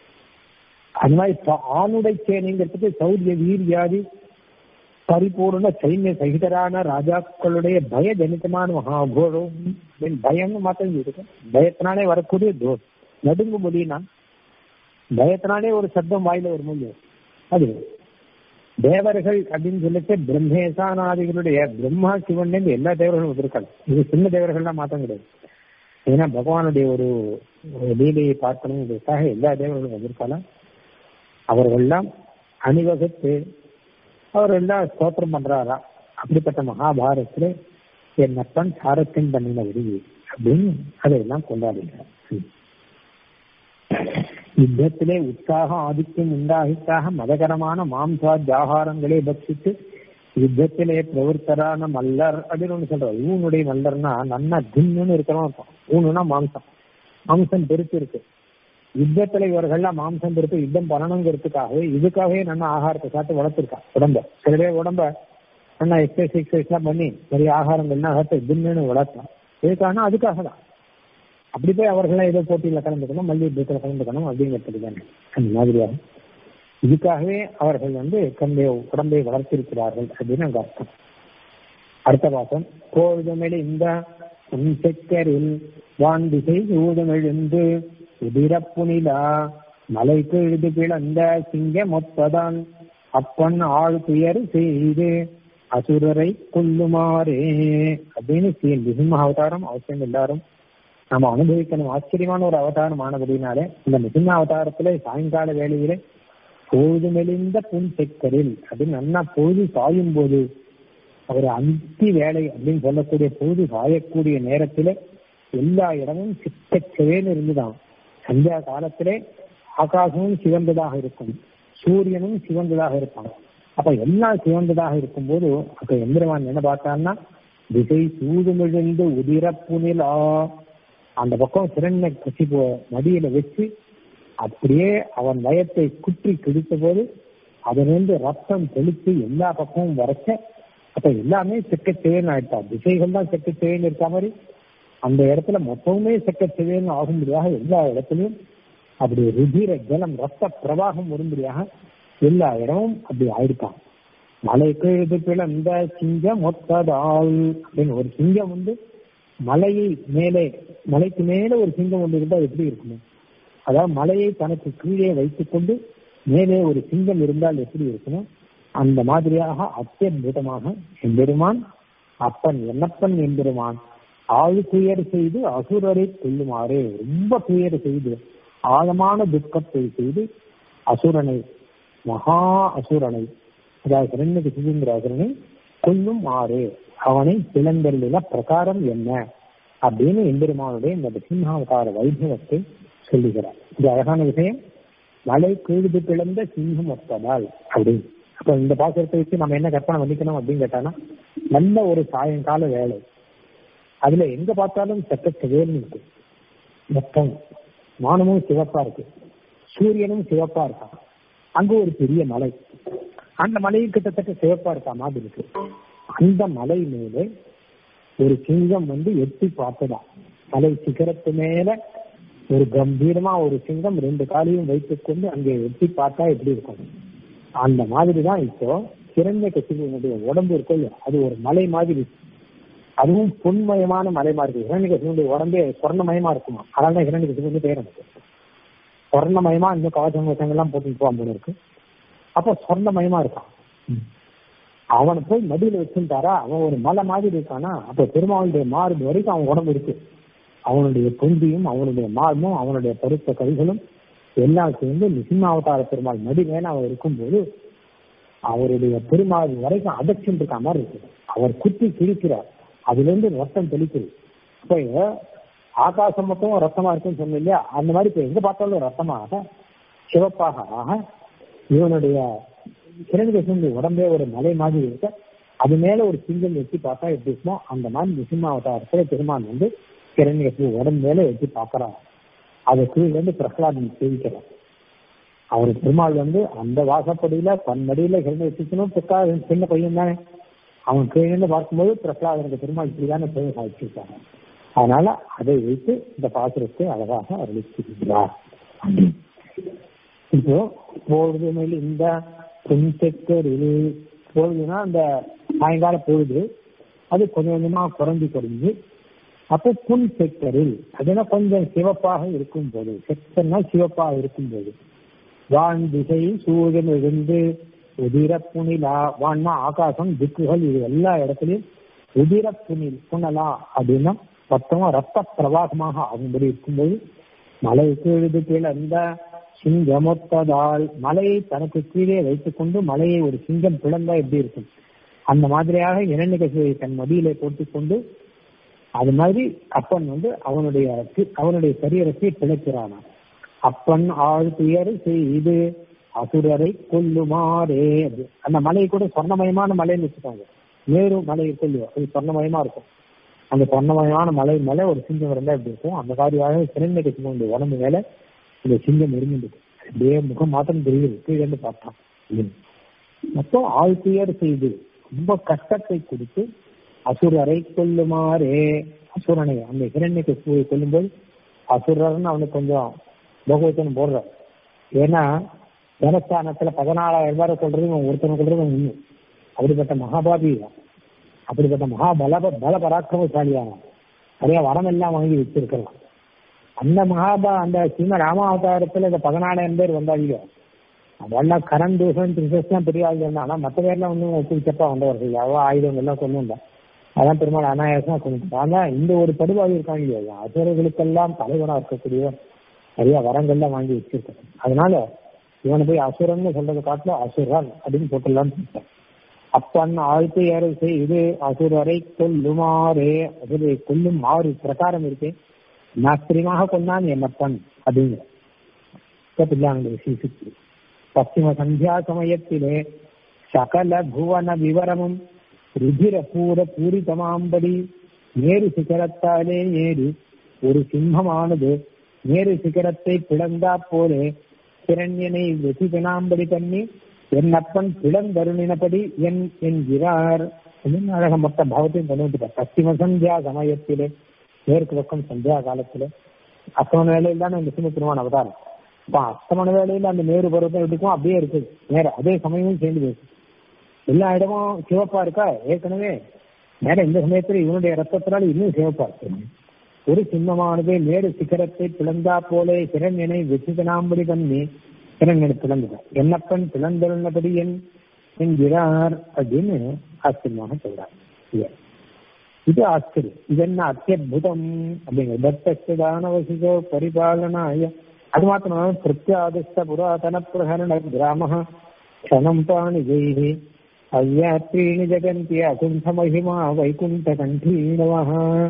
அது மாதிரி ஆணுடை சேனைங்கிறதுக்கு சௌரிய வீரியாதி பரிபூர்ண சைன்ய சகிதரான ராஜாக்களுடைய பய ஜனிதமான மகாகோரம் பயம்னு மாத்திரம் இருக்கு பயத்தினாலே வரக்கூடிய தோஷ் நடுங்கும்படினா பயத்தினாலே ஒரு சப்தம் வாயில ஒரு மொழி அது தேவர்கள் அப்படின்னு சொல்லிட்டு பிரம்மேசானாதிகளுடைய பிரம்மா சிவன் எல்லா தேவர்களும் வந்திருக்காங்க இது சின்ன தேவர்கள்லாம் மாற்றம் கிடையாது ஏன்னா பகவானுடைய ஒரு லீலையை பார்க்கணுங்கிறதுக்காக எல்லா தேவர்களும் வந்திருக்காங்க அவர்கள்லாம் அணிவகுத்து அவர் எல்லாம் ஸ்தோத்திரம் பண்றாரா அப்படிப்பட்ட மகாபாரதத்துல என் அப்பன் சாரத்தியம் பண்ணின விடுவி அப்படின்னு அதையெல்லாம் கொண்டாடுகிறார் யுத்தத்திலே உற்சாகம் ஆதிக்கம் உண்டாகித்தாக மதகரமான மாம்சா ஜாகாரங்களை பட்சித்து யுத்தத்திலே பிரவர்த்தரான மல்லர் அப்படின்னு ஒண்ணு சொல்றாரு ஊனுடைய மல்லர்னா நன்னா தின்னு இருக்கிறவன் இருக்கும் ஊனுனா மாம்சம் மாம்சம் பெருத்து இருக்கு யுத்தத்துல இவர்கள்லாம் மாம்சம் பெருத்து யுத்தம் பண்ணணுங்கிறதுக்காகவே இதுக்காகவே நல்ல ஆகாரத்தை சாப்பிட்டு வளர்த்துருக்கா உடம்ப சில பேர் உடம்ப நல்லா எக்ஸசைஸ் எக்ஸசைஸ் எல்லாம் பண்ணி நிறைய ஆகாரங்கள்லாம் சாப்பிட்டு தின்னு வளர்த்தான் எதுக்காகனா அதுக்காக தான் அப்படி போய் அவர்களாம் ஏதோ போட்டியில கலந்துக்கணும் மல்யுத்தத்தில் கலந்துக்கணும் அப்படிங்கிறதுக்கு தானே அந்த மாதிரியாக இதுக்காகவே அவர்கள் வந்து தன்னுடைய உடம்பை வளர்த்திருக்கிறார்கள் அப்படின்னு அங்க அர்த்தம் அடுத்த பாசம் கோழுதமிழ் இந்த செக்கரில் வாண்டிசை ஊதமிழ்ந்து உதிரப்புனிலா மலை கெழுது பிளந்த சிங்க மொத்ததான் அப்பன் ஆள் துயர் செய்து அசுரரை கொல்லுமாறே அப்படின்னு ஸ்ரீ நிசிம்ம அவதாரம் அவசியம் எல்லாரும் நம்ம அனுபவிக்கணும் ஆச்சரியமான ஒரு அவதாரம் ஆனபடினாலே இந்த நிசிம்ம அவதாரத்துல சாயங்கால வேளையிலே பொழுது மெலிந்த புன் செக்கரில் அப்படின்னு நல்லா பொழுது சாயும் போது அவர் அந்தி வேலை அப்படின்னு சொல்லக்கூடிய பொழுது சாயக்கூடிய நேரத்துல எல்லா இடமும் சித்தச்சவேன்னு இருந்துதான் சந்தியா காலத்திலே ஆகாசமும் சிவந்ததாக இருக்கும் சூரியனும் சிவந்ததாக இருப்பாங்க அப்ப எல்லாம் சிவந்ததாக இருக்கும்போது அப்ப எந்திரவான் என்ன பார்த்தான்னா திசை சூதுமிழ்ந்து உதிரப்புனிலா அந்த பக்கம் சிறந்த கசிப்பு நதியில வச்சு அப்படியே அவன் வயத்தை குற்றி கிழித்த போது அதிலிருந்து ரத்தம் தெளித்து எல்லா பக்கமும் வரைச்ச அப்ப எல்லாமே செக்கச்செவேன்னு ஆயிட்டா திசைகள் தான் செக்கச்செவேன்னு இருக்க மாதிரி அந்த இடத்துல மொத்தமுமே செக்கச்செவேன்னு ஆகும்படியாக எல்லா இடத்துலயும் அப்படி ருதிர ஜலம் ரத்த பிரவாகம் வரும்படியாக எல்லா இடமும் அப்படி ஆயிடுக்கான் மலைக்கு இது பிளந்த சிங்கம் ஒத்ததால் அப்படின்னு ஒரு சிங்கம் வந்து மலையை மேலே மலைக்கு மேலே ஒரு சிங்கம் ஒன்று இருந்தா எப்படி இருக்குமோ அதாவது மலையை தனக்கு கீழே வைத்துக் கொண்டு மேலே ஒரு சிங்கம் இருந்தால் எப்படி இருக்கணும் அந்த மாதிரியாக அத்தியுதமாக எம்பெருமான் அப்பன் என்னப்பன் எம்பெருமான் ஆழ் துயர் செய்து அசுரரை கொள்ளுமாறு ரொம்ப துயர் செய்து ஆழமான துக்கத்தை செய்து அசுரனை மகா அசுரனை அதாவது இரண்டு சுதந்திர அசுரனை கொல்லும் ஆறு அவனை பிளந்தருளின பிரகாரம் என்ன அப்படின்னு எம்பெருமானுடைய இந்த சிம்ஹாவதார வைபவத்தை சொல்லுகிறார் இது அழகான விஷயம் மலை கீழ்து பிளந்த சிங்கம் ஒத்ததால் அப்படின்னு அப்ப இந்த பாசுரத்தை வச்சு நம்ம என்ன கற்பனை பண்ணிக்கணும் அப்படின்னு கேட்டானா நல்ல ஒரு சாயங்கால வேலை அதுல எங்க பார்த்தாலும் சட்டத்து வேல் இருக்கு மொத்தம் வானமும் சிவப்பா இருக்கு சூரியனும் சிவப்பா இருக்கான் அங்க ஒரு பெரிய மலை அந்த மலையும் கிட்டத்தட்ட சிவப்பா இருக்கா மாதிரி இருக்கு அந்த மலை மேலே ஒரு சிங்கம் வந்து எட்டி பார்த்ததா மலை சிகரத்து மேல ஒரு கம்பீரமா ஒரு சிங்கம் ரெண்டு காலையும் வைத்துக் கொண்டு அங்கே எட்டி பார்த்தா எப்படி இருக்கும் அந்த மாதிரிதான் இப்போ சிறந்த கசிவனுடைய உடம்பு இருக்கும் இல்லையா அது ஒரு மலை மாதிரி அதுவும் பொன்மயமான மலை மாதிரி இருக்கு இரண்டு கசிவனுடைய உடம்பே சொர்ணமயமா இருக்குமா அதனால இரண்டு கசிவு வந்து பேர் எனக்கு சொர்ணமயமா இந்த கவச்சம் கவச்சங்கள்லாம் போட்டு போவான் போல இருக்கு அப்ப சொர்ணமயமா இருக்கான் அவனை போய் மடியில வச்சுட்டாரா அவன் ஒரு மலை மாதிரி இருக்கானா அப்ப பெருமாளுடைய மார்பு வரைக்கும் அவன் உடம்பு இருக்கு அவனுடைய தொந்தியும் அவனுடைய மார்பும் அவனுடைய பருத்த கவிகளும் எல்லாம் சேர்ந்து நிசிம்மாவதார பெருமாள் மடி மேல அவர் இருக்கும்போது அவருடைய பெருமாள் வரைக்கும் அதட்சம் இருக்க மாதிரி இருக்கு அவர் குத்தி கிழிக்கிறார் அதுல இருந்து ரத்தம் தெளிக்குது இப்ப ஆகாசம் மட்டும் ரத்தமா இருக்குன்னு சொன்ன இல்லையா அந்த மாதிரி இப்ப எங்க பார்த்தாலும் ரத்தமாக சிவப்பாக ஆக இவனுடைய கிரண்கிருஷ்ணனுடைய உடம்பே ஒரு மலை மாதிரி இருக்க அது மேல ஒரு சிங்கம் வச்சு பார்த்தா எப்படி இருக்குமோ அந்த மாதிரி நிசிம்மாவதாரத்துல பெருமான் வந்து கிரண்கிருஷ்ணன் உடம்பு மேல வச்சு பாக்குறான் அதை கீழே இருந்து பிரகலாதன் சேவிக்கிறார் அவர் பெருமாள் வந்து அந்த வாசப்படியில பன்மடியில கிரண்ட வச்சுக்கணும் பிரகலாதன் சின்ன பையன் தானே அவன் கீழே இருந்து பார்க்கும்போது பிரகலாதனுக்கு பெருமாள் இப்படிதானே சேவை சாதிச்சிருக்காங்க அதனால அதை வைத்து இந்த பாசுரத்தை அழகாக அருளிச்சிருக்கிறார் இப்போ பொழுதுமையில் இந்த புன்செக்கரில் பொழுதுனா அந்த சாயங்கால பொழுது அது கொஞ்சம் கொஞ்சமா குறைஞ்சு குறைஞ்சு அப்போ புன் செக்கரில் அதுனா கொஞ்சம் சிவப்பாக இருக்கும் போது செக்கர்னா சிவப்பாக இருக்கும் போது வான் திசை சூரியன் எழுந்து உதிர புனிலா வான்னா ஆகாசம் திக்குகள் இது எல்லா இடத்துலயும் உதிர புனில் புனலா அப்படின்னா மொத்தமா ரத்த பிரவாகமாக ஆகும்படி இருக்கும்போது மலை கீழது கிளந்த சிங்கமொத்ததால் மலையை தனக்கு கீழே வைத்துக் கொண்டு மலையை ஒரு சிங்கம் பிளந்தா எப்படி இருக்கும் அந்த மாதிரியாக இரண்டு கசிவை தன் மடியிலே போட்டுக்கொண்டு அது மாதிரி அப்பன் வந்து அவனுடைய அவனுடைய சரீரத்தை பிழைக்கிறானா அப்பன் ஆள் துயர் செய்து அசுரரை கொல்லுமாறே அந்த மலை கூட சொர்ணமயமான மலைன்னு வச்சுக்காங்க மேரு மலை கொல்லுவோம் அது சொர்ணமயமா இருக்கும் அந்த சொர்ணமயமான மலை மேல ஒரு சிங்கம் இருந்தா எப்படி இருக்கும் அந்த மாதிரியாக சிறந்த கட்சிகளுடைய உடம்பு மேல இந்த சிங்கம் இருந்துட்டு அப்படியே முகம் மாத்திரம் தெரியுது கீழே பார்த்தான் மொத்தம் ஆள் துயர் செய்து ரொம்ப கஷ்டத்தை கொடுத்து அசுரரை கொல்லுமாறே அசுரனை அந்த இரண்ய கட்சியை கொல்லும்போது அசுரர்னு அவனுக்கு கொஞ்சம் பகவத்தன் போடுற ஏன்னா தேவஸ்தானத்துல பதினாலாயிரம் ரூபாய் சொல்றது இவன் ஒருத்தனை சொல்றது உண்மை அப்படிப்பட்ட மகாபாபி இவன். அப்படிப்பட்ட மகா பல பல பராக்கிரமசாலியான நிறைய வரம் எல்லாம் வாங்கி வச்சிருக்கலாம் அந்த மகாபா அந்த சிம்ம ராமாவதாரத்துல இந்த பதினாலாயிரம் பேர் வந்தாங்க அதெல்லாம் கரண் தூசன் திருசஸ்லாம் பெரிய ஆள் இருந்தா ஆனா மற்ற பேர்லாம் ஒன்றும் ஒப்புச்சப்பா வந்தவர்கள் எவ்வளோ ஆயுதங்கள் எல்லாம் கொண்டு வந்தா அதான் பெருமாள் அனாயாசமா கொண்டு ஆனா இந்த ஒரு படுபாவி இருக்காங்க இல்லையா அசுரர்களுக்கெல்லாம் தலைவனா இருக்கக்கூடியவன் நிறைய வரங்கள்லாம் வாங்கி வச்சிருக்காங்க அதனால இவனை போய் அசுரன்னு சொல்றதை காட்டில அசுரன் அப்படின்னு போட்டுடலாம்னு சொல்லிட்டேன் அப்பன் ஆழ்த்து ஏறு இது அசுரரை கொல்லுமாறு அசுரை கொல்லும் ஆறு பிரகாரம் இருக்கு நாஸ்திரியமாக கொண்டான் என்னப்பன் அப்படிங்கிற பிள்ளைங்க சிசுக்கு பশ্চিம சந்தியா சமயத்திலே சகல புவன விவரமும் ருதிர பூர பூரிதமாம்படி நேரு சிகரத்தாலே ஏறி ஒரு சிம்மமானது நேரு சிகரத்தை பிளந்தா போலே கிரண்யனை வெசிதனாம்படி பண்ணி என் அப்பன் பிளந்தருணினபடி என் என்கிறார் அப்படின்னு அழக மொத்த பாவத்தையும் கொண்டு வந்துட்டார் பশ্চিம சந்தியா சமயத்திலே மேற்கு பக்கம் சந்தியா காலத்துல அஸ்தமன வேலையில் தானே இந்த சிம்ம திருமண அவதாரம் இப்ப அஸ்தமன வேலையில அந்த நேரு பருவத்தை எடுக்கும் அப்படியே இருக்குது நேர அதே சமயமும் சேர்ந்து பேசு எல்லா இடமும் சிவப்பா இருக்கா ஏற்கனவே நேர இந்த சமயத்துல இவனுடைய ரத்தத்தினால இன்னும் சிவப்பா இருக்கு ஒரு சிம்மமானது நேரு சிகரத்தை பிளந்தா போலே கிரண்யனை வெற்றிதனாம்படி பண்ணி கிரண்யனை பிளந்துட்டார் என்னப்பன் பிளந்தருள்ளபடி என் என்கிறார் அப்படின்னு ஆச்சரியமாக சொல்றார் இல்லையா? இது ஆச்சரியம் இது என்ன அத்தியுதம் அப்படிங்கிற தத்தஸ்தானவசிதோ பரிபாலனாய அது மாத்திரம் பிரத்யாதிஷ்ட புராதன பிரகரண கிராம க்ஷணம் பாணிஜைः அவ்யாத்ரீணி ஜகந்தி அகுண்ட மகிமா வைகுண்ட கண்டீணவः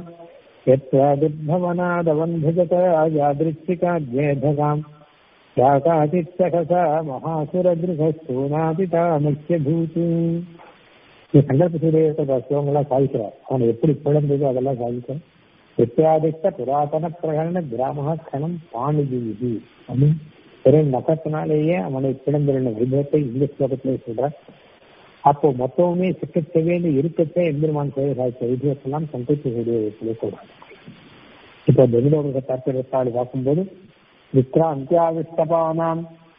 यत्त्वादिर्भवनादवन्धजत यादृच्छिकाद्येधगाम् யாகாதித்தகசா மகாசுரதிருகஸ்தூனாதிதா முக்கியபூத்து இந்த சங்கல்ப சூரியத்தை சிவங்கள்லாம் சாதிக்கிறார் அவனை எப்படி பிளந்தது அதெல்லாம் சாதிக்கிறார் வித்தியாதித்த புராதன பிரகரண கிராம கணம் பாணிஜி அப்படின்னு வெறும் நகத்தினாலேயே அவனை பிளந்திருந்த வைபவத்தை இந்த ஸ்லோகத்திலே சொல்றார் அப்போ மொத்தமுமே சிக்கச்சவேன்னு இருக்கச்சே எம்பெருமான் சேவை சாதித்த வைபவத்தெல்லாம் சங்கல்ப சூரியத்திலே சொல்றார் இப்போ பெங்களூரு தாற்பயத்தாள் பார்க்கும்போது विक्रान्त्याविष्टपानाम्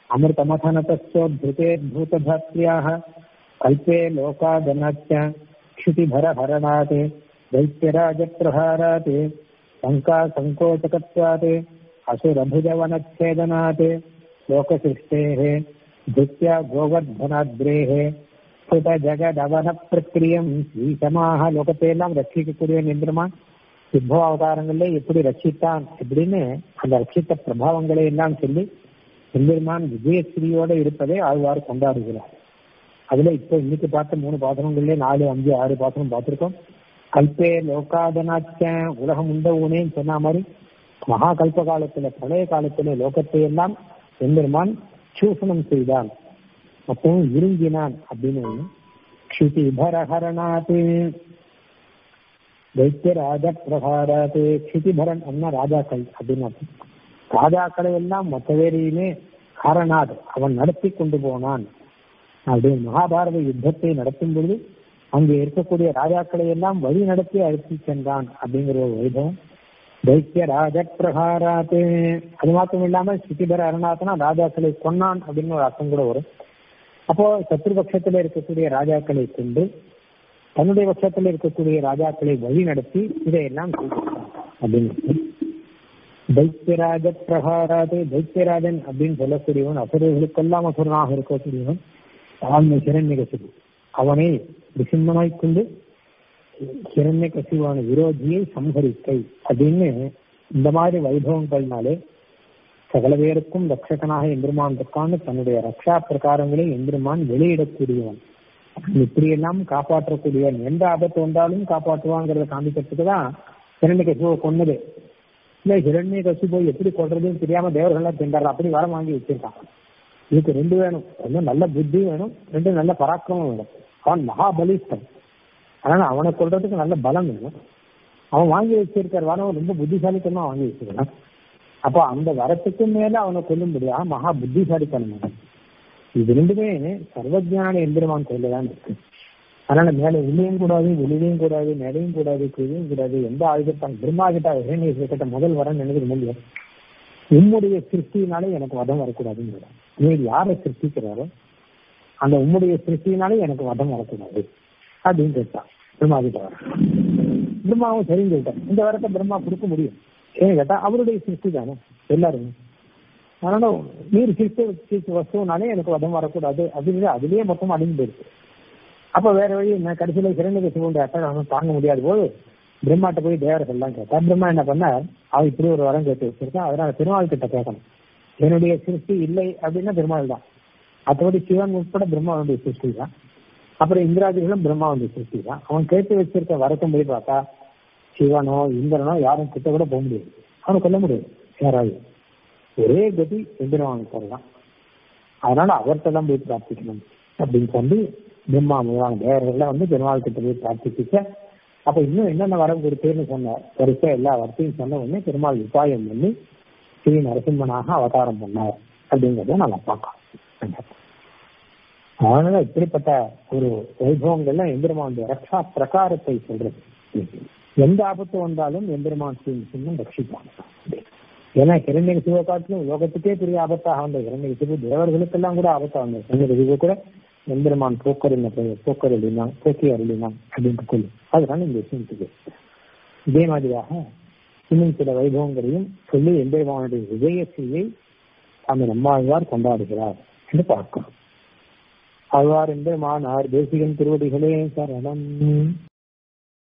अमृतमथनतस्योद्धृतेर्भूतधात्र्याः कल्पे लोकादनाच्च क्षितिभरहरणात् दैत्यराजप्रहारात् शङ्कासङ्कोचकत्वात् असुरभुजवनच्छेदनात् लोकसृष्टेः धृत्या गोवर्धनाद्रेः ஸ்புடஜகதவனப்பிரக்கிரியம் ஸ்ரீசமாக லோகத்தை எல்லாம் ரட்சிக்கக்கூடிய நிந்திரமான் சித்த அவதாரங்கள்ல எப்படி ரட்சித்தான் அப்படின்னு அந்த ரட்சித்த பிரபாவங்களை எல்லாம் சொல்லி எம்பெருமான் விஜயஸ்ரீயோட இருப்பதை ஆழ்வார் கொண்டாடுகிறார் அதுல இப்போ இன்னைக்கு பார்த்த மூணு பாத்திரங்கள்ல நாலு அஞ்சு ஆறு பாத்திரம் பார்த்திருக்கோம் கல்பே லோகாதனாச்ச உலகம் உண்ட ஊனேன்னு சொன்ன மாதிரி மகா கல்ப காலத்துல பழைய காலத்துல லோகத்தை எல்லாம் எம்பெருமான் சூசனம் செய்தான் அப்பவும் இருங்கினான் அப்படின்னு ஒண்ணு க்ஷிதிபரஹரணாத்து தைத்தியராஜ பிரகாராது க்ஷிதிபரன் அண்ணா ராஜாக்கள் அப்படின்னு அர்த்தம். ராஜாக்களை எல்லாம் மொத்த பேரையுமே காரணாத் அவன் நடத்தி கொண்டு போனான் அப்படின்னு மகாபாரத யுத்தத்தை நடத்தும் பொழுது அங்கே இருக்கக்கூடிய ராஜாக்களை எல்லாம் வழி நடத்தி அழைத்து சென்றான் அப்படிங்கிற ஒரு வைபவம் தைத்திய ராஜ பிரகாராத்து அது மாத்திரம் இல்லாம சித்திபர அருணாத்தனா ராஜாக்களை கொன்னான் அப்படின்னு ஒரு அர்த்தம் கூட வரும் அப்போ சத்ருபக்ஷத்துல இருக்கக்கூடிய ராஜாக்களை கொண்டு தன்னுடைய பட்சத்தில் இருக்கக்கூடிய ராஜாக்களை வழி நடத்தி இதையெல்லாம் செய்திருக்கான் அப்படின்னு தைத்தியராஜ பிரகாராது தைத்தியராஜன் அப்படின்னு சொல்லக்கூடியவன் அசுரர்களுக்கெல்லாம் அசுரனாக இருக்கக்கூடியவன் ஆன்ம ஹிரண்ய கசிவு அவனை விசிம்மனாய் கொண்டு ஹிரண்ய கசிவான விரோதியை சம்ஹரிக்கை அப்படின்னு இந்த மாதிரி வைபவங்கள்னாலே சகல பேருக்கும் ரட்சகனாக எம்பெருமான் இருக்கான்னு தன்னுடைய ரக்ஷா பிரகாரங்களை எம்பெருமான் வெளியிடக்கூடியவன் இப்படியெல்லாம் காப்பாற்றக்கூடியவன் எந்த ஆபத்து வந்தாலும் காப்பாற்றுவாங்கிறத காமிக்கிறதுக்கு தான் ஹிரண்ய கசிவை கொன்னது இல்ல ஹிரண்ய கசிபோ எப்படி கொள்றதுன்னு தெரியாம தேவர்கள்லாம் திண்டாரு அப்படி வரம் வாங்கி வச்சிருக்கான் இதுக்கு ரெண்டு வேணும் ஒண்ணு நல்ல புத்தி வேணும் ரெண்டு நல்ல பராக்கிரமம் வேணும் அவன் மகாபலிஷ்டன் அதனால அவனை கொள்றதுக்கு நல்ல பலம் வேணும் அவன் வாங்கி வச்சிருக்கிற வரம் ரொம்ப புத்திசாலித்தனமா வாங்கி வச்சிருக்கான் அப்போ அந்த வரத்துக்கு மேல அவனை கொல்லும்படியா மகா புத்திசாலித்தனம் வேணும் இது ரெண்டுமே சர்வஜான எந்திரமான் கையில தான் இருக்கு அதனால மேல உள்ளேயும் கூடாது வெளியிலையும் கூடாது மேலையும் கூடாது கீழையும் கூடாது எந்த ஆயுதத்தான் பிரம்மா கிட்ட ஹிரண்ய கிட்ட முதல் வரன்னு நினைக்கிற முடியும் உன்னுடைய சிருஷ்டினாலே எனக்கு வதம் வரக்கூடாதுன்னு நீர் யாரை சிருஷ்டிக்கிறாரோ அந்த உம்முடைய சிருஷ்டினாலே எனக்கு வதம் வரக்கூடாது அப்படின்னு கேட்டான் பிரம்மாதிட்ட வர பிரம்மாவும் சரின்னு சொல்லிட்டேன் இந்த வரத்தை பிரம்மா கொடுக்க முடியும் ஏன்னு கேட்டா அவருடைய சிருஷ்டி தானே எல்லாருமே அதனால நீர் சிருஷ்டி சிருஷ்டி வஸ்துனாலே எனக்கு வதம் வரக்கூடாது அப்படின்னு அதுலயே மொத்தம் அடிஞ்சு போயிருக்கு அப்ப வேற வழி என்ன கடைசியில சிறந்த சிவனுடைய அட்டகாசம் தாங்க முடியாத போது பிரம்மாட்ட போய் தேவர்கள் எல்லாம் கேட்டா பிரம்மா என்ன பண்ண அவன் இப்படி ஒரு வரம் கேட்டு வச்சிருக்கான் அதனால திருமால் கிட்ட கேட்கணும் என்னுடைய சிருஷ்டி இல்லை அப்படின்னா பெருமாள் தான் மற்றபடி சிவன் உட்பட பிரம்மாவுடைய சிருஷ்டி தான் அப்புறம் இந்திராதிகளும் பிரம்மாவுடைய சிருஷ்டி தான் அவன் கேட்டு வச்சிருக்க வரக்கும் போய் பார்த்தா சிவனோ இந்திரனோ யாரும் கிட்ட கூட போக முடியாது அவனை கொல்ல முடியாது யாராவது ஒரே கதி எந்திரவானுக்கு தான் அதனால அவர்கிட்ட தான் போய் பிரார்த்திக்கணும் அப்படின்னு சொல்லி பிரம்மா முதலான தேவர்கள்லாம் வந்து பெருமாள் கிட்ட போய் பிரார்த்திச்சுக்க அப்ப இன்னும் என்னென்ன வரம் கொடுத்தேன்னு சொன்ன வரிசை எல்லா வரத்தையும் சொன்ன உடனே பெருமாள் உபாயம் பண்ணி ஸ்ரீ நரசிம்மனாக அவதாரம் பண்ணார் அப்படிங்கறத நம்ம பார்க்கலாம் அதனால இப்படிப்பட்ட ஒரு வைபவங்கள்ல எம்பெருமானுடைய ரக்ஷா பிரகாரத்தை சொல்றது எந்த ஆபத்து வந்தாலும் எம்பெருமான் சின்னம் ரட்சிப்பான் ஏன்னா கிரண்ய சிவ காட்டிலும் உலகத்துக்கே பெரிய ஆபத்தாக வந்த கிரண்ய சிவ தேவர்களுக்கெல்லாம் கூட ஆபத்தாக வந்தது கிரண்ய சிவ கூட எம்பெருமான் போக்கரின் போக்கர் அருளினான் போக்கி அருளினான் அப்படின்னு சொல்லி அதனால இந்த விஷயத்துக்கு இதே மாதிரியாக இன்னும் சில வைபவங்களையும் சொல்லி எம்பெருமானுடைய விஜயஸ்ரீயை சாமி நம்மாழ்வார் கொண்டாடுகிறார் என்று பார்க்கிறோம் ஆழ்வார் எம்பெருமானார் தேசிகன் திருவடிகளே சரணம்